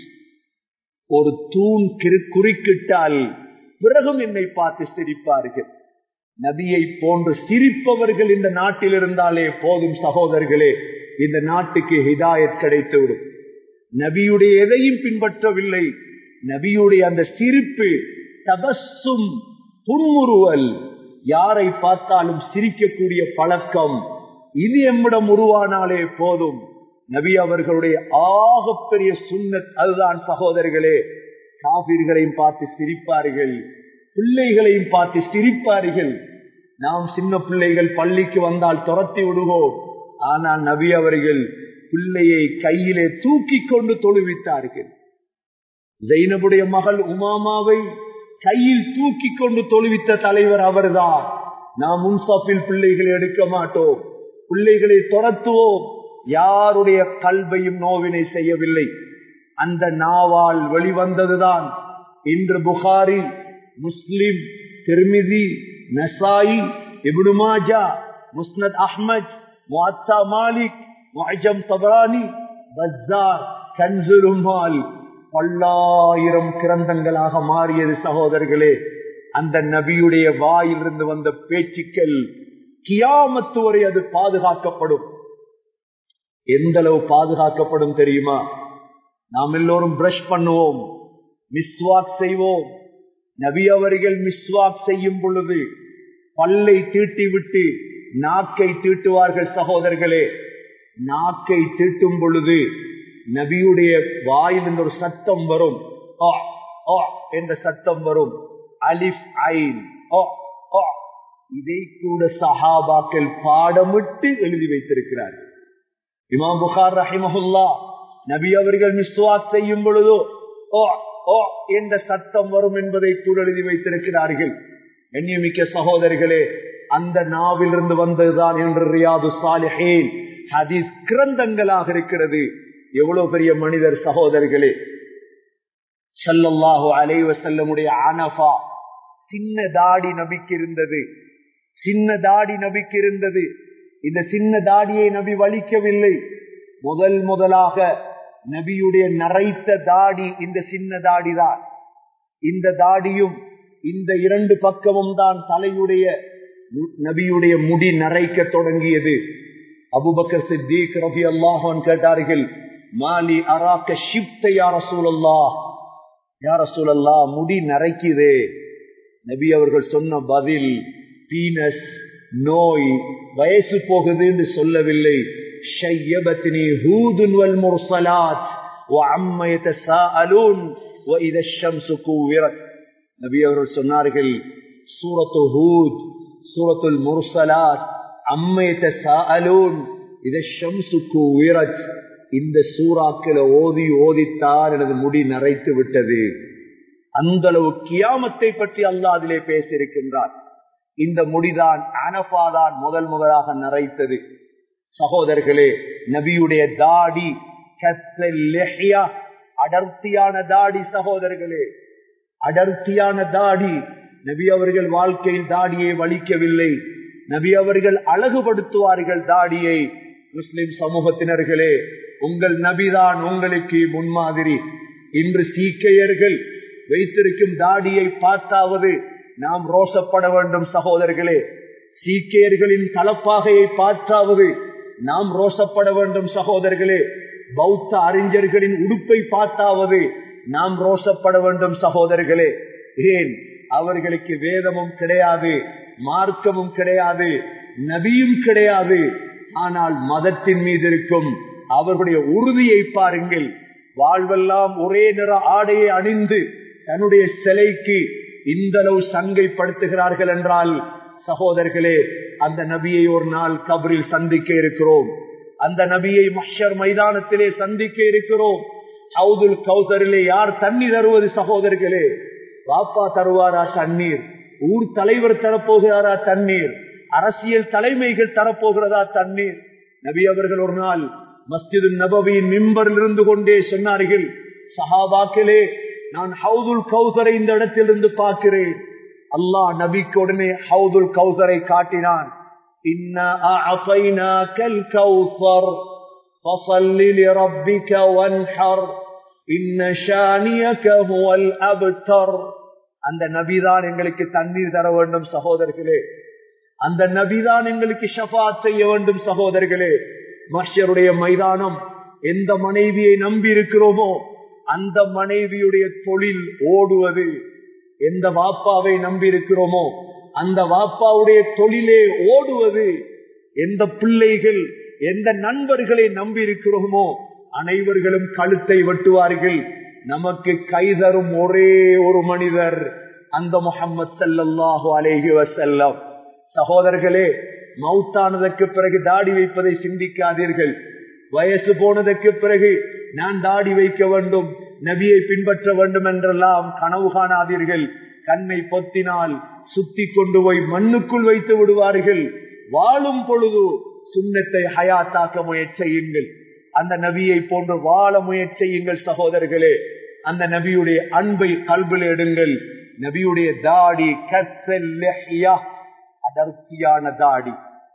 ஒரு தூண் குறுக்கிட்டால் பிறகும் என்னை பார்த்து சிரிப்பார்கள் நபியை போன்று சிரிப்பவர்கள் இந்த நாட்டில் இருந்தாலே போதும் சகோதரர்களே இந்த நாட்டுக்கு ஹிதாயத் கிடைத்துவிடும் நபியுடைய எதையும் பின்பற்றவில்லை நபியுடைய அந்த சிரிப்பு தபஸும் புன்முறுவல் யாரை பார்த்தாலும் சிரிக்கக்கூடிய பழக்கம் இது எம்மிடம் உருவானாலே போதும் நபி அவர்களுடைய ஆகப்பெரிய சுண்ணத் அதுதான் சகோதரர்களே காபிர்களையும் பார்த்து சிரிப்பார்கள் பிள்ளைகளையும் பார்த்து சிரிப்பார்கள் நாம் சின்ன பிள்ளைகள் பள்ளிக்கு வந்தால் துரத்தி விடுவோம் ஆனால் நபி அவர்கள் பிள்ளையை கையிலே தூக்கி கொண்டு தொழுவித்தார்கள் ஜெயினபுடைய மகள் உமாமாவை கையில் தூக்கி கொண்டு தொழுவித்த தலைவர் அவர்தான் நாம் முன்சாப்பில் பிள்ளைகளை எடுக்க மாட்டோம் பிள்ளைகளை துரத்துவோம் யாருடைய கல்வையும் நோவினை செய்யவில்லை அந்த நாவால் வெளிவந்ததுதான் இன்று புகாரி முஸ்லிம் திருமிதி நசாயி இப்னு மாஜா முஸ்னத் அஹ்மத் முஅத்தா மாலிக் முஅஜம் தபரானி பஸ்ஸார் கன்சுலுமால் பல்லாயிரம் கிரந்தங்களாக மாறியது சகோதரர்களே அந்த நபியுடைய வாயிலிருந்து வந்த பேச்சுக்கள் கியாமத்து வரை அது பாதுகாக்கப்படும் எந்த அளவு பாதுகாக்கப்படும் தெரியுமா நாம் எல்லோரும் பிரஷ் பண்ணுவோம் மிஸ்வாக் செய்வோம் நபி அவர்கள் மிஸ்வாக் செய்யும் பொழுது பல்லை தீட்டி விட்டு நாக்கை தீட்டுவார்கள் சகோதரர்களே நாக்கை தீட்டும் பொழுது நபியுடைய வாயிலிருந்து ஒரு சத்தம் வரும் ஆ, ஆ என்ற சத்தம் வரும் அலிஃப் ஐன் ஆ, ஆ. இதை கூட சஹாபாக்கள் பாடமிட்டு எழுதி வைத்திருக்கிறார்கள் இமாம் புகார் ரஹிமஹுல்லா நபி அவர்கள் மிஸ்வாக் செய்யும் பொழுதோ ஓ ஓ என்ற சத்தம் வரும் என்பதை கூட எழுதி வைத்திருக்கிறார்கள் எண்ணியமிக்க சகோதரர்களே அந்த நாவிலிருந்து வந்ததுதான் என்று ரியாது சாலிஹேன் ஹதீஸ் கிரந்தங்களாக இருக்கிறது எவ்வளவு பெரிய மனிதர் சகோதரர்களே ஸல்லல்லாஹு அலைஹி வஸல்லமுடைய அனஃபா சின்ன தாடி நபிக்கு இருந்தது சின்ன தாடி நபிக்கு இருந்தது இந்த சின்ன தாடியை நபி வலிக்கவில்லை முதல் முதலாக நபியுடைய நரைத்த தாடி இந்த சின்ன தாடிதான் இந்த தாடியும் இந்த இரண்டு பக்கமும் தான் தலையுடைய மு- நபியுடைய முடி நரைக்க தொடங்கியது அபுபக்கர் சித்திக் ரபி அல்லாஹன் கேட்டார்கள் மாலி அராக்க ஷிப்த யார சூழல்லா யார சூழல்லா முடி நரைக்குதே நபி அவர்கள் சொன்ன பதில் பீனஸ் நோய் வயசு போகுது என்று சொல்லவில்லை ஷையபத்னி ஹூதுன் வல் முர்சலாத் وعما يتساءلون وإذا الشمس كورت நபி அவர்கள் சொன்னார்கள் சூரத்து ஹூத் சூரத்துல் முர்சலாத் அம்மையத்த சாஅலூன் இத ஷம்சு கூவிரத் இந்த சூறாக்களை ஓதி ஓதித்தான் எனது முடி நரைத்து விட்டது அந்த அளவு கியாமத்தை பற்றி அல்லாஹ் அதிலே பேசியிருக்கின்றார் இந்த முடிதான் அனபாதான் முதல் முதலாக நரைத்தது சகோதரர்களே நபியுடைய தாடி கத்தல் லெஹ்யா, அடர்த்தியான தாடி சகோதரர்களே அடர்த்தியான தாடி நபி அவர்கள் வாழ்க்கையில் தாடியை வலிக்கவில்லை நபி அவர்கள் அழகுபடுத்துவார்கள் தாடியை முஸ்லிம் சமூகத்தினர்களே உங்கள் நபிதான் உங்களுக்கு முன்மாதிரி இன்று சீக்கையர்கள் வைத்திருக்கும் தாடியை பார்த்தாவது நாம் ரோசப்பட வேண்டும் சகோதரர்களே சீக்கியர்களின் தலப்பாகையை பார்த்தாவது நாம் ரோசப்பட வேண்டும் சகோதரர்களே பௌத்த அறிஞர்களின் உடுப்பை பார்த்தாவது நாம் ரோசப்பட வேண்டும் சகோதரர்களே ஏன் அவர்களுக்கு வேதமும் கிடையாது மார்க்கமும் கிடையாது நபியும் கிடையாது ஆனால் மதத்தின் மீது இருக்கும் அவர்களுடைய உறுதியை பாருங்கள் வாழ்வெல்லாம் ஒரே நிற ஆடையை அணிந்து தன்னுடைய சிலைக்கு இந்த அளவு சங்கைப்படுத்துகிறார்கள் என்றால் சகோதரர்களே அந்த நபியை ஒரு நாள் கபரில் சந்திக்க இருக்கிறோம் அந்த நபியை மஷர் மைதானத்திலே சந்திக்க இருக்கிறோம் ஹவுதுல் கௌசரிலே யார் தண்ணி தருவது சகோதரர்களே பாப்பா தருவாரா தண்ணீர் ஊர் தலைவர் தரப்போகிறாரா தண்ணீர் அரசியல் தலைமைகள் தரப்போகிறதா தண்ணீர் நபி அவர்கள் ஒரு நாள் மஸ்ஜிது நபவியின் மிம்பரில் இருந்து கொண்டே சொன்னார்கள் சஹாபாக்களே நான் ஹவுதுல் கௌசரை இந்த இடத்திலிருந்து பார்க்கிறேன் அல்லாஹ் நபிக்கு உடனே ஹவுதுல் கௌசரை காட்டினான் إنا أعطيناك الكوثر فصل لربك وانحر إن شانيك هو الأبتر அந்த நபிதான் எங்களுக்கு தண்ணீர் தர வேண்டும் சகோதரர்களே அந்த நபிதான் எங்களுக்கு ஷஃபாத் செய்ய வேண்டும் சகோதரர்களே மஷருடைய மைதானம் எந்த மனைவியை நம்பி இருக்கிறோமோ அந்த மனைவியுடைய தொழில் ஓடுவது எந்த வாப்பாவை நம்பி இருக்கிறோமோ அந்த வாப்பாவுடைய தொழிலே ஓடுவது எந்த பிள்ளைகள் எந்த நண்பர்களை நம்பி இருக்கிறோமோ அனைவர்களும் கழுத்தை வெட்டுவார்கள் நமக்கு கைதரும் ஒரே ஒரு மனிதர் அந்த முகம்மது சல்லல்லாஹு அலேஹி வசல்லம் சகோதரர்களே மவுத்தானதற்கு பிறகு தாடி வைப்பதை சிந்திக்காதீர்கள் வயசு போனதற்கு பிறகு நான் தாடி வைக்க வேண்டும் நபியை பின்பற்ற வேண்டும் என்றெல்லாம் கனவு காணாதீர்கள் கண்ணை பொத்தினால் சுத்தி கொண்டு போய் மண்ணுக்குள் வைத்து விடுவார்கள் வாழும் பொழுது சுண்ணத்தை ஹயாத்தாக்க முயற்சியுங்கள் அந்த நபியை போன்று வாழ முயற்சியுங்கள் சகோதரர்களே அந்த நபியுடைய அன்பை கல்வில் எடுங்கள் நபியுடைய தாடி அடர்த்தியான தாடி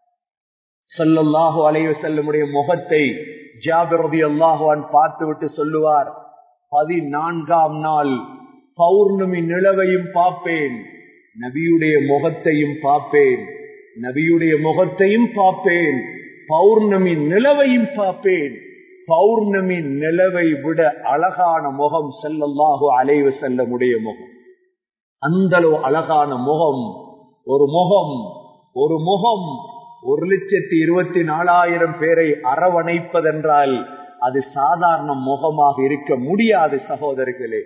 சொல்லல்லாஹு அலைவ செல்லமுடைய முகத்தை ஜாபிரதி அல்லாஹுவான் பார்த்து விட்டு சொல்லுவார் பதினான்காம் நாள் பௌர்ணமி நிலவையும் பார்ப்பேன் நபியுடைய முகத்தையும் பார்ப்பேன் நபியுடைய முகத்தையும் பார்ப்பேன் பௌர்ணமி நிலவையும் பார்ப்பேன் பௌர்ணமி நிலவை விட அழகான முகம் செல்லல்லாஹு அலைவு செல்லமுடைய முகம் அந்த அழகான முகம் ஒரு முகம் ஒரு முகம் ஒரு லட்சத்தி இருபத்தி நாலாயிரம் பேரை அரவணைப்பதென்றால் அது சாதாரண முகமாக இருக்க முடியாது சகோதரர்களே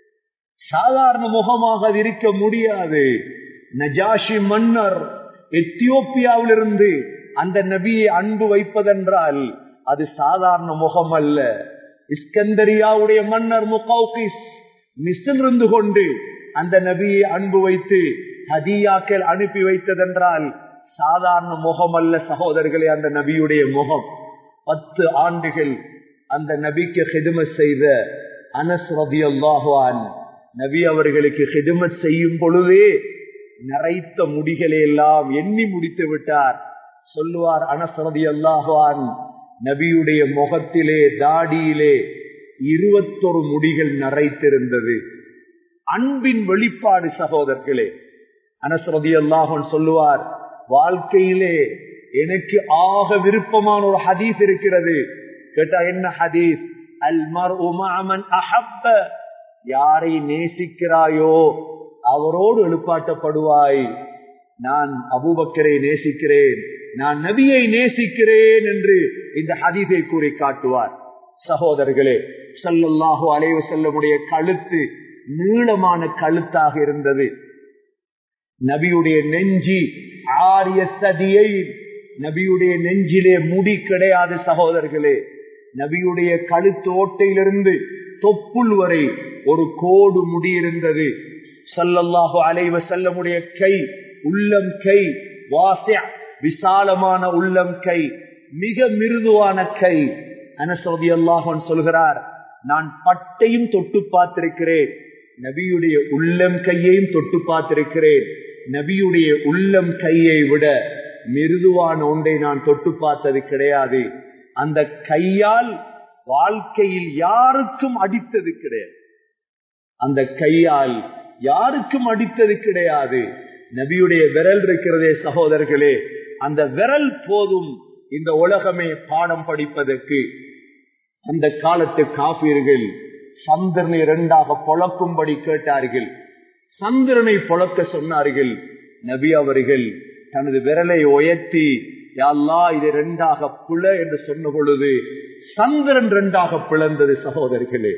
சாதாரண முகமாக அது இருக்க முடியாது நஜாஷி மன்னர் எத்தியோப்பியாவிலிருந்து அந்த நபியை அன்பு வைப்பதென்றால் அது சாதாரண முகம் அல்ல இஸ்கந்தரியாவுடைய மன்னர் முகௌகிஸ் மிசிலிருந்து கொண்டு அந்த நபியை அன்பு வைத்து ஹதியாக்கள் அனுப்பி வைத்ததென்றால் சாதாரண முகம் அல்ல சகோதரர்களே அந்த நபியுடைய முகம் பத்து ஆண்டுகள் அந்த நபிக்கு ஹிதுமத் செய்த அனஸ் ரதி அல்லாஹான் நபி அவர்களுக்கு ஹிதுமத் செய்யும் பொழுதே நிறைத்த முடிகளை எல்லாம் எண்ணி முடித்து விட்டார் சொல்லுவார் அனஸ் ரதி அல்லாஹான் நபியுடைய முகத்திலே தாடியிலே இருபத்தொரு முடிகள் நிறைத்திருந்தது அன்பின் வெளிப்பாடு சகோதரர்களே அனஸ்ரதி அல்லாஹன் சொல்லுவார் வாழ்க்கையிலே எனக்கு ஆக விருப்பமான ஒரு ஹதீஸ் இருக்கிறது கேட்டா என்ன ஹதீஸ் அல்மர் உமாமன் அஹப்ப யாரை நேசிக்கிறாயோ அவரோடு எழுப்பாட்டப்படுவாய் நான் அபூபக்கரை நேசிக்கிறேன் நான் நபியை நேசிக்கிறேன் என்று இந்த ஹதீஸை கூறி காட்டுவார் சகோதரர்களே சல்லல்லாஹு அலைவு செல்லமுடைய கழுத்து நீளமான கழுத்தாக இருந்தது நபியுடைய நெஞ்சி ஆரிய சதியை நபியுடைய நெஞ்சிலே முடி கிடையாது சகோதரர்களே நபியுடைய கழுத்து ஓட்டையிலிருந்து தொப்புள் வரை ஒரு கோடு முடி இருந்தது சல்லல்லாஹு அலைவ செல்லமுடைய கை உள்ளம் கை வாசிய விசாலமான உள்ளம் கை மிக மிருதுவான கை அனசோதி அல்லாஹன் சொல்கிறார் நான் பட்டையும் தொட்டு பார்த்திருக்கிறேன் நபியுடைய உள்ளம் கையையும் தொட்டு பார்த்திருக்கிறேன் நபியுடைய உள்ளம் கையை விட மிருதுவான ஒன்றை நான் தொட்டு பார்த்தது கிடையாது அந்த கையால் வாழ்க்கையில் யாருக்கும் அடித்தது கிடையாது அந்த கையால் யாருக்கும் அடித்தது கிடையாது நபியுடைய விரல் இருக்கிறதே சகோதரர்களே அந்த விரல் போதும் இந்த உலகமே பாடம் படிப்பதற்கு அந்த காலத்து காப்பீர்கள் சந்திரனை இரண்டாக பொழக்கும்படி கேட்டார்கள் சந்திரனை பொழக்க சொன்னார்கள் நபி அவர்கள் தனது விரலை உயர்த்தி யாழ்லா இது ரெண்டாக புல என்று சொன்ன பொழுது சந்திரன் ரெண்டாக பிளந்தது சகோதரர்களே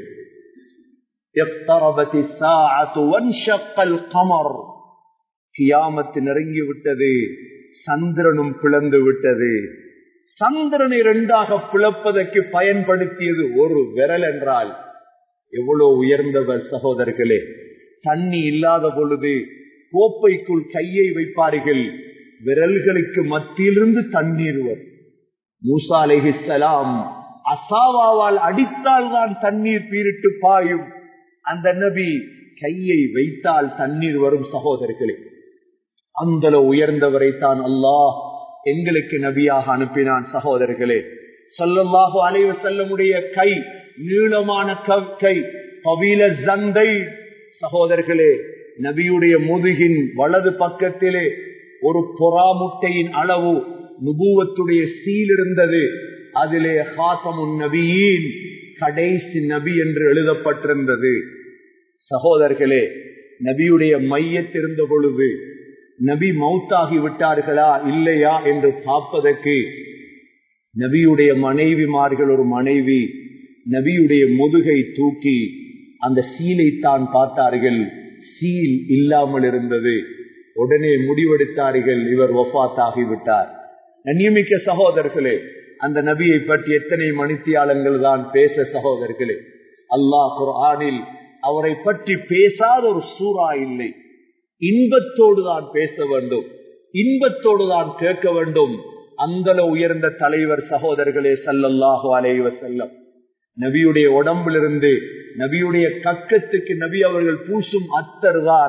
கியாமத்து நெருங்கி விட்டது சந்திரனும் பிளந்து விட்டது சந்திரனை இரண்டாக பிளப்பதற்கு பயன்படுத்தியது ஒரு விரல் என்றால் எவ்வளவு உயர்ந்தவர் சகோதரர்களே தண்ணி இல்லாத பொழுது கோப்பைக்குள் கையை வைப்பார்கள் விரல்களுக்கு மத்தியிலிருந்து தண்ணீர் வரும் மூசா அலைஹிஸ்லாம் அசாவாவால் அடித்தால் தான் தண்ணீர் பீரிட்டு பாயும் அந்த நபி கையை வைத்தால் தண்ணீர் வரும் சகோதரர்களே அந்த உயர்ந்தவரை தான் அல்லாஹ் எங்களுக்கு நபியாக அனுப்பினான் சகோதரர்களே சொல்லல்லாஹு அலைவ செல்லமுடைய கை நீளமான கை கவில சந்தை சகோதரர்களே நபியுடைய முதுகின் வலது பக்கத்திலே ஒரு பொறாமுட்டையின் அளவு நுபூவத்துடைய சீல் இருந்தது அதிலே ஹாசமுன் நபியின் கடைசி நபி என்று எழுதப்பட்டிருந்தது சகோதரர்களே நபியுடைய மையத்திருந்த பொழுது நபி மௌத்தாகி விட்டார்களா இல்லையா என்று பார்ப்பதற்கு நபியுடைய மனைவிமார்கள் ஒரு மனைவி நபியுடைய முதுகை தூக்கி அந்த சீலை தான் பார்த்தார்கள் சீல் இல்லாமல் இருந்தது உடனே முடிவெடுத்தார்கள் இவர் ஒஃபாத்தாகிவிட்டார் நியமிக்க சகோதரர்களே அந்த நபியை பற்றி எத்தனை மணித்தியாளங்கள் தான் பேச சகோதரர்களே அல்லாஹ் குர்ஆனில் அவரை பற்றி பேசாத ஒரு சூறா இல்லை இன்பத்தோடு தான் பேச வேண்டும் இன்பத்தோடு தான் கேட்க வேண்டும் அந்த உயர்ந்த தலைவர் சகோதரர்களே சல்லல்லாஹு அலைவ செல்லம் நபியுடைய உடம்பிலிருந்து நபியுடைய கக்கத்துக்கு நபி அவர்கள் பூசும் அத்தர் தான்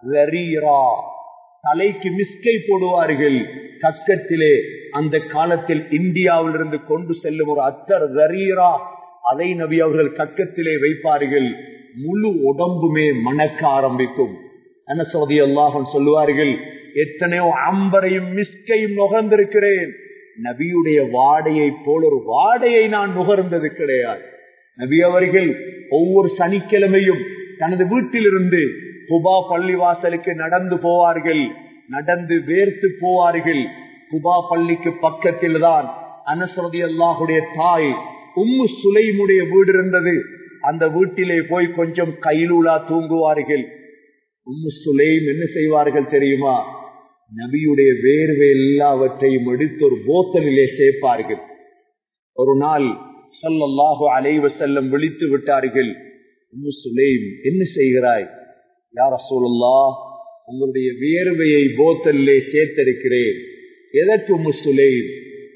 ரரீரா தலைக்கு மிஸ்கை போடுவார்கள் கக்கத்திலே அந்த காலத்தில் இந்தியாவிலிருந்து கொண்டு செல்லும் ஒரு அத்தர் ரரீரா அதை நபி அவர்கள் கக்கத்திலே வைப்பார்கள் முழு உடம்புமே மணக்க ஆரம்பிக்கும் என்ன சொல்றதி அல்லாஹன் சொல்லுவார்கள் எத்தனையோ அம்பரையும் மிஸ்கையும் நுகர்ந்திருக்கிறேன் நபியுடைய வாடையை போல ஒரு வாடையை நான் நுகர்ந்தது கிடையாது நபி அவர்கள் ஒவ்வொரு சனிக்கிழமையும் தனது வீட்டிலிருந்து குபா பள்ளிவாசலுக்கு நடந்து போவார்கள் நடந்து வேர்த்து போவார்கள் குபா பள்ளிக்கு பக்கத்தில் தான் அனசரதி அல்லாஹுடைய தாய் உம்மு சுலைமுடைய வீடு இருந்தது அந்த வீட்டிலே போய் கொஞ்சம் கைலூலா தூங்குவார்கள் உம்மு சுலைம் என்ன செய்வார்கள் தெரியுமா நபியுடைய வேர்வை எல்லாவற்றையும் எடுத்து ஒரு போத்தலிலே சேர்ப்பார்கள் ஒரு நாள் சொல்லல்லாஹு அலைவ செல்லம் விழித்து விட்டார்கள் உம்மு சுலைம் என்ன செய்கிறாய் யார சூழல்லா உங்களுடைய வேர்வையை போத்தலிலே சேர்த்திருக்கிறேன் எதற்கு உம்மு சுலைம்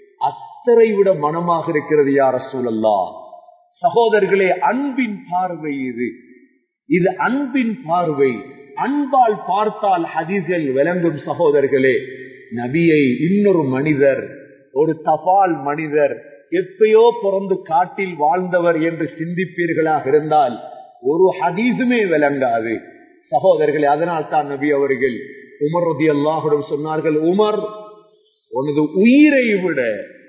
அத்தரை விட மனமாக இருக்கிறது யார சூழல்லா சகோதரர்களே அன்பின் பார்வை இது இது அன்பின் பார்வை அன்பால் பார்த்தால் ஹதீஸ்கள் விளங்கும் சகோதரர்களே நபியை இன்னொரு மனிதர் ஒரு தபால் மனிதர் எப்பயோ பிறந்து காட்டில் வாழ்ந்தவர் என்று சிந்திப்பீர்களாக இருந்தால் ஒரு ஹதீஸுமே விளங்காது சகோதரர்களே அதனால் தான் நபி அவர்கள் உமர் ரதி அல்லாஹுடன் சொன்னார்கள் உமர் உனது உயிரை விட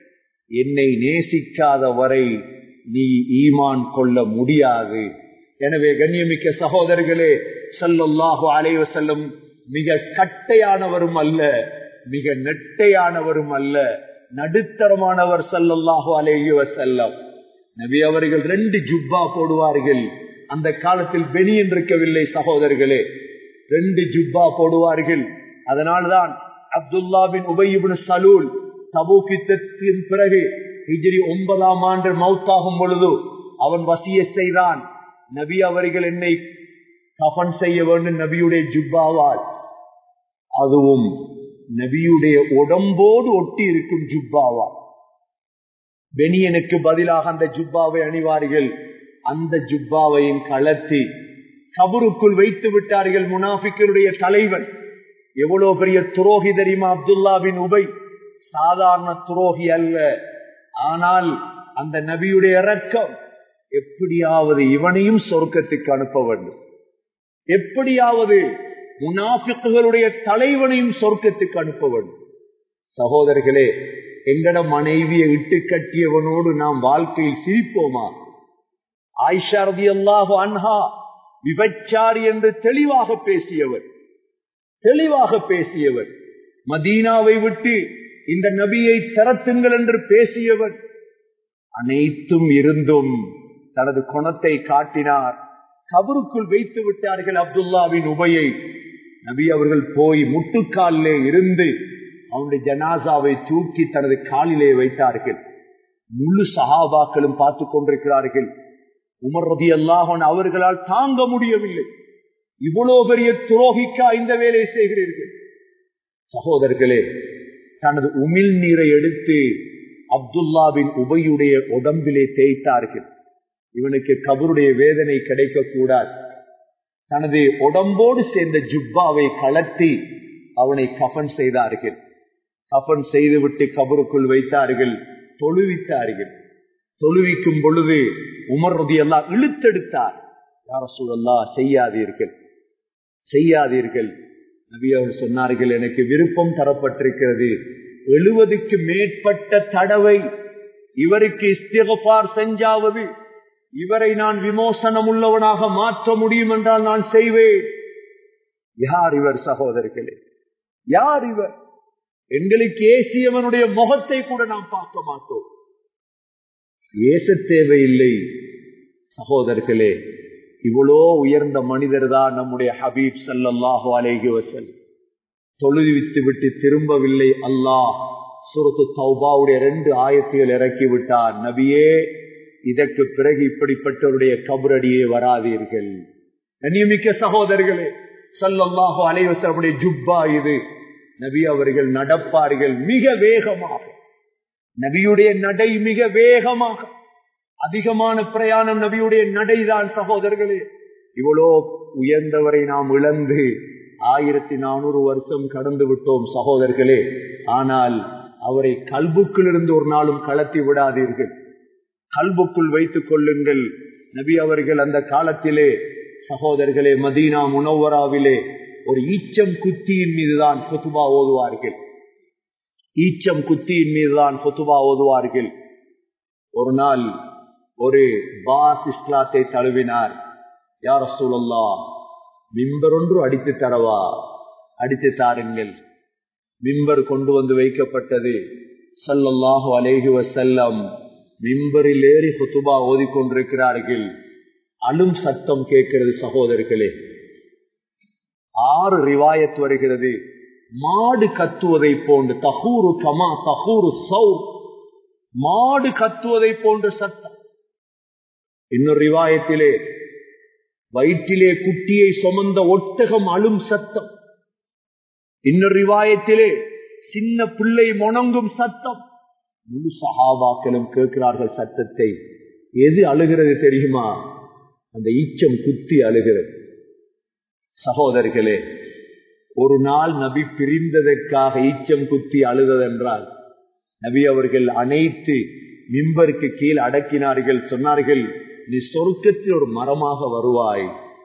என்னை நேசிக்காத வரை நீ ஈமான் கொள்ள முடியாது எனவே கண்ணியமிக்க சகோதரர்களே சல்லல்லாஹு அலைவ செல்லும் மிக கட்டையானவரும் அல்ல மிக நெட்டையானவரும் அல்ல நடுத்தரமானவர் சல்லல்லாஹு அலைவ செல்லம் நபி அவர்கள் ரெண்டு ஜுப்பா போடுவார்கள் அந்த காலத்தில் பெனியன் இருக்கவில்லை சகோதரர்களே ரெண்டு ஜுப்பா போடுவார்கள் அதனால்தான் அப்துல்லா பின் உபயிபின் சலூல் தபூக்கித்தின் பிறகு ஹிஜ்ரி ஒன்பதாம் ஆண்டு மவுத்தாகும் பொழுது அவன் வசிய செய்தான் நபி அவர்கள் என்னை கஃன் செய்ய வேண்டும் நபியுடைய ஜுப்பாவால் அதுவும் நபியுடைய உடம்போடு ஒட்டி இருக்கும் ஜுப்பாவா பெனியனுக்கு பதிலாக அந்த ஜுப்பாவை அணிவார்கள் அந்த ஜுப்பாவையும் கலத்தி கபருக்குள் வைத்து விட்டார்கள் முனாஃபிக்கருடைய தலைவன் எவ்வளவு பெரிய துரோகி தெரியுமா அப்துல்லா பின் உபை சாதாரண துரோகி அல்ல ஆனால் அந்த நபியுடைய இறக்கம் எப்படியாவது இவனையும் சொர்க்கத்துக்கு அனுப்ப வேண்டும் எப்படியாவது முனாஃபிக்குகளுடைய தலைவனையும் சொர்க்கத்துக்கு அனுப்ப வேண்டும் சகோதரர்களே எங்கட மனைவியை இட்டு கட்டியவனோடு நாம் வாழ்க்கையில் சிரிப்போமா ஆயிஷா ரதி அல்லாஹு அன்ஹா விபச்சாரி என்று தெளிவாக பேசியவர் தெளிவாக பேசியவர் மதீனாவை விட்டு இந்த நபியை திறத்துங்கள் என்று பேசியவர் அனைத்தும் இருந்தும் தனது குணத்தை காட்டினார் கபருக்குள் வைத்து விட்டார்கள் அப்துல்லாவின் உபையை நபி அவர்கள் போய் முட்டுக்காலிலே இருந்து அவனுடைய ஜனாசாவை தூக்கி தனது காலிலே வைத்தார்கள் முழு சகாபாக்களும் பார்த்து கொண்டிருக்கிறார்கள் உமர் ரதி அல்லாஹன் அவர்களால் தாங்க முடியவில்லை இவ்வளவு பெரிய துரோகிக்கா இந்த வேலையை செய்கிறீர்கள் சகோதரர்களே தனது உமிழ் நீரை எடுத்து அப்துல்லாவின் உபையுடைய உடம்பிலே தேய்த்தார்கள் இவனுக்கு கபருடைய வேதனை கிடைக்க கூடாது தனது உடம்போடு சேர்ந்த ஜுப்பாவை கலட்டி அவனை கஃபன் செய்தார்கள் கஃபன் செய்துவிட்டு கபருக்குள் வைத்தார்கள் தொழுவித்தார்கள் தொழுவிக்கும் பொழுது உமர் ரதி எல்லாம் இழுத்தெடுத்தார் யார சூழல்லா செய்யாதீர்கள் செய்யாதீர்கள் நபி அவர்கள் சொன்னார்கள் எனக்கு விருப்பம் தரப்பட்டிருக்கிறது எழுபதுக்கு மேற்பட்ட தடவை இவருக்கு இஸ்திகபார் செஞ்சாவது இவரை நான் விமோசனம் உள்ளவனாக மாற்ற முடியும் என்றால் நான் செய்வேன் யார் இவர் சகோதரர்களே யார் இவர் எங்களுக்கு ஏசியவனுடைய முகத்தை கூட நாம் பார்க்க மாட்டோம் ஏச தேவையில்லை சகோதரர்களே இவ்வளோ உயர்ந்த மனிதர் தான் நம்முடைய ஹபீப் சல்லாஹு அலேஹி வசல் தொழுவித்து விட்டு திரும்பவில்லை அல்லாஹ் சுரத்து தௌபாவுடைய ரெண்டு ஆயத்துகள் இறக்கி விட்டார் நபியே இதற்கு பிறகு இப்படிப்பட்டவருடைய கபரடியே வராதீர்கள் கண்ணியமிக்க சகோதரர்களே சல்லல்லாஹு அலைவசனுடைய ஜுப்பா இது நபி அவர்கள் நடப்பார்கள் மிக வேகமாக நபியுடைய நடை மிக வேகமாக அதிகமான பிரயாணம் நபியுடைய நடைதான் சகோதரர்களே இவ்வளோ உயர்ந்தவரை நாம் இழந்து ஆயிரத்தி நானூறு வருஷம் கடந்து விட்டோம் சகோதரர்களே ஆனால் அவரை கல்புக்குள் ஒரு நாளும் கலத்தி விடாதீர்கள் கல்புக்குள் வைத்துக் கொள்ளுங்கள் நபி அவர்கள் அந்த காலத்திலே சகோதரர்களே மதீனா முனவராவிலே ஒரு ஈச்சம் குத்தியின் மீதுதான் குத்துபா ஓதுவார்கள் ஈச்சம் குத்தியின் மீதுதான் குத்துபா ஓதுவார்கள் ஒரு நாள் ஒரு பாஸ் இஸ்லாத்தை தழுவினார் யார் சூழல்லா மிம்பர் ஒன்று அடித்து தரவா அடித்து தாருங்கள் மிம்பர் கொண்டு வந்து வைக்கப்பட்டது சல்லல்லாஹு அலேஹி வசல்லம் மிம்பரில் ஏறி குத்துபா ஓதிக்கொண்டிருக்கிறார்கள் அலும் சத்தம் கேட்கிறது சகோதரர்களே ஆறு ரிவாயத் வருகிறது மாடு கத்துவதை போன்று தகூரு கமா தகூரு சௌர் மாடு கத்துவதை போன்ற சத்தம் இன்னொரு ரிவாயத்திலே வயிற்றிலே குட்டியை சுமந்த ஒட்டகம் அழும் சத்தம் இன்னொரு ரிவாயத்திலே சின்ன பிள்ளை முணங்கும் சத்தம் முழு சகாபாக்களும் கேட்கிறார்கள் சத்தத்தை எது அழுகிறது தெரியுமா அந்த ஈச்சம் குத்தி அழுகிறது சகோதரர்களே ஒரு நாள் நபி பிரிந்ததற்காக ஈச்சம் குத்தி அழுததென்றால் நபி அவர்கள் அனைத்து மிம்பருக்கு கீழ் அடக்கினார்கள் சொன்னார்கள் நீ சொருக்கத்தில் ஒரு மரமாக வருவாய்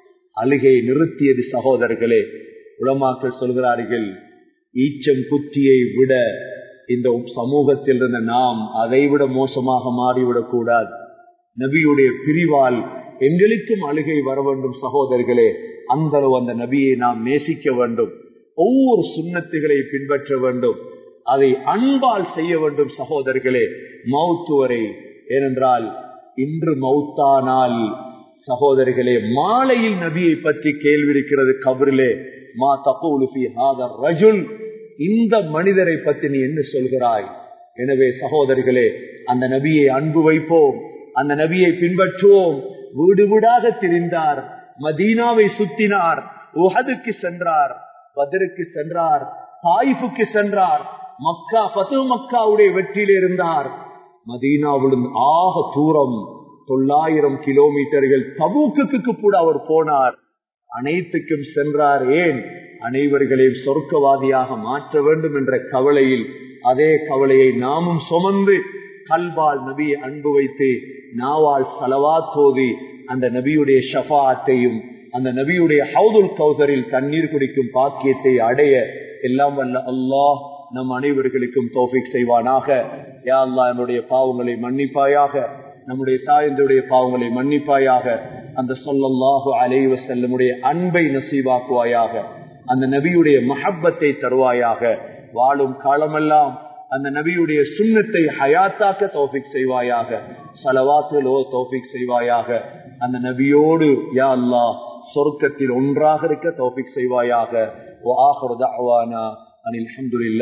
அழுகை நிறுத்தியது சகோதரர்களே உளமாக்கள் சொல்கிறார்கள் ஈச்சம் குத்தியை விட இந்த சமூகத்தில் இருந்த நாம் அதைவிட மோசமாக மாறிவிடக் கூடாது நபியுடைய பிரிவால் எங்களுக்கும் அழுகை வர வேண்டும் சகோதரர்களே அந்த அளவு அந்த நபியை நாம் நேசிக்க வேண்டும் ஒவ்வொரு சுண்ணத்துகளை பின்பற்ற வேண்டும் அதை அன்பால் செய்ய வேண்டும் சகோதரர்களே மௌத்து வரை ஏனென்றால் இன்று மௌத்தானால் சகோதரிகளே மாலையில் நபியை பற்றி கேள்வி இருக்கிறது கபரிலே மா தப்பூலுபி ஹாதர் ரஜுல் இந்த மனிதரை பற்றி நீ என்ன சொல்கிறாய் எனவே சகோதரிகளே அந்த நபியை அன்பு வைப்போம் அந்த நபியை பின்பற்றுவோம் வீடு வீடாக திரிந்தார் மதீனாவை சுத்தினார் உஹதுக்கு சென்றார் பதருக்கு சென்றார் தாயிஃபுக்கு சென்றார் மக்கா பத்து மக்காவுடைய வெற்றியில் இருந்தார் மதீனாவிலும் ஆக தூரம் தொள்ளாயிரம் கிலோமீட்டர்கள் தபூக்கு கூட அவர் போனார் அனைத்துக்கும் சென்றார் ஏன் அனைவர்களையும் சொர்க்கவாதியாக மாற்ற வேண்டும் என்ற கவலையில் அதே கவலையை நாமும் சுமந்து கல்வால் நபியை அன்பு வைத்து நாவால் சலவா தோதி அந்த நபியுடைய ஷபாத்தையும் அந்த நபியுடைய ஹவுதுல் கௌசரில் தண்ணீர் குடிக்கும் பாக்கியத்தை அடைய எல்லாம் வல்ல அல்லாஹ் நம் அனைவர்களுக்கும் தோஃபிக் செய்வானாக யா அல்லா என்னுடைய பாவங்களை மன்னிப்பாயாக நம்முடைய தாயந்தருடைய பாவங்களை மன்னிப்பாயாக அந்த சொல்லல்லாஹு அலைவ செல்லமுடைய அன்பை நசீவாக்குவாயாக அந்த நபியுடைய மஹப்பத்தை தருவாயாக வாழும் காலமெல்லாம் அந்த நபியுடைய சுண்ணத்தை ஹயாத்தாக்க தோஃபிக் செய்வாயாக சலவாத்திலோ தோஃபிக் செய்வாயாக அந்த நபியோடு யா அல்லா சொர்க்கத்தில் ஒன்றாக இருக்க தோஃபிக் செய்வாயாக அனில் அஹமதுல்லா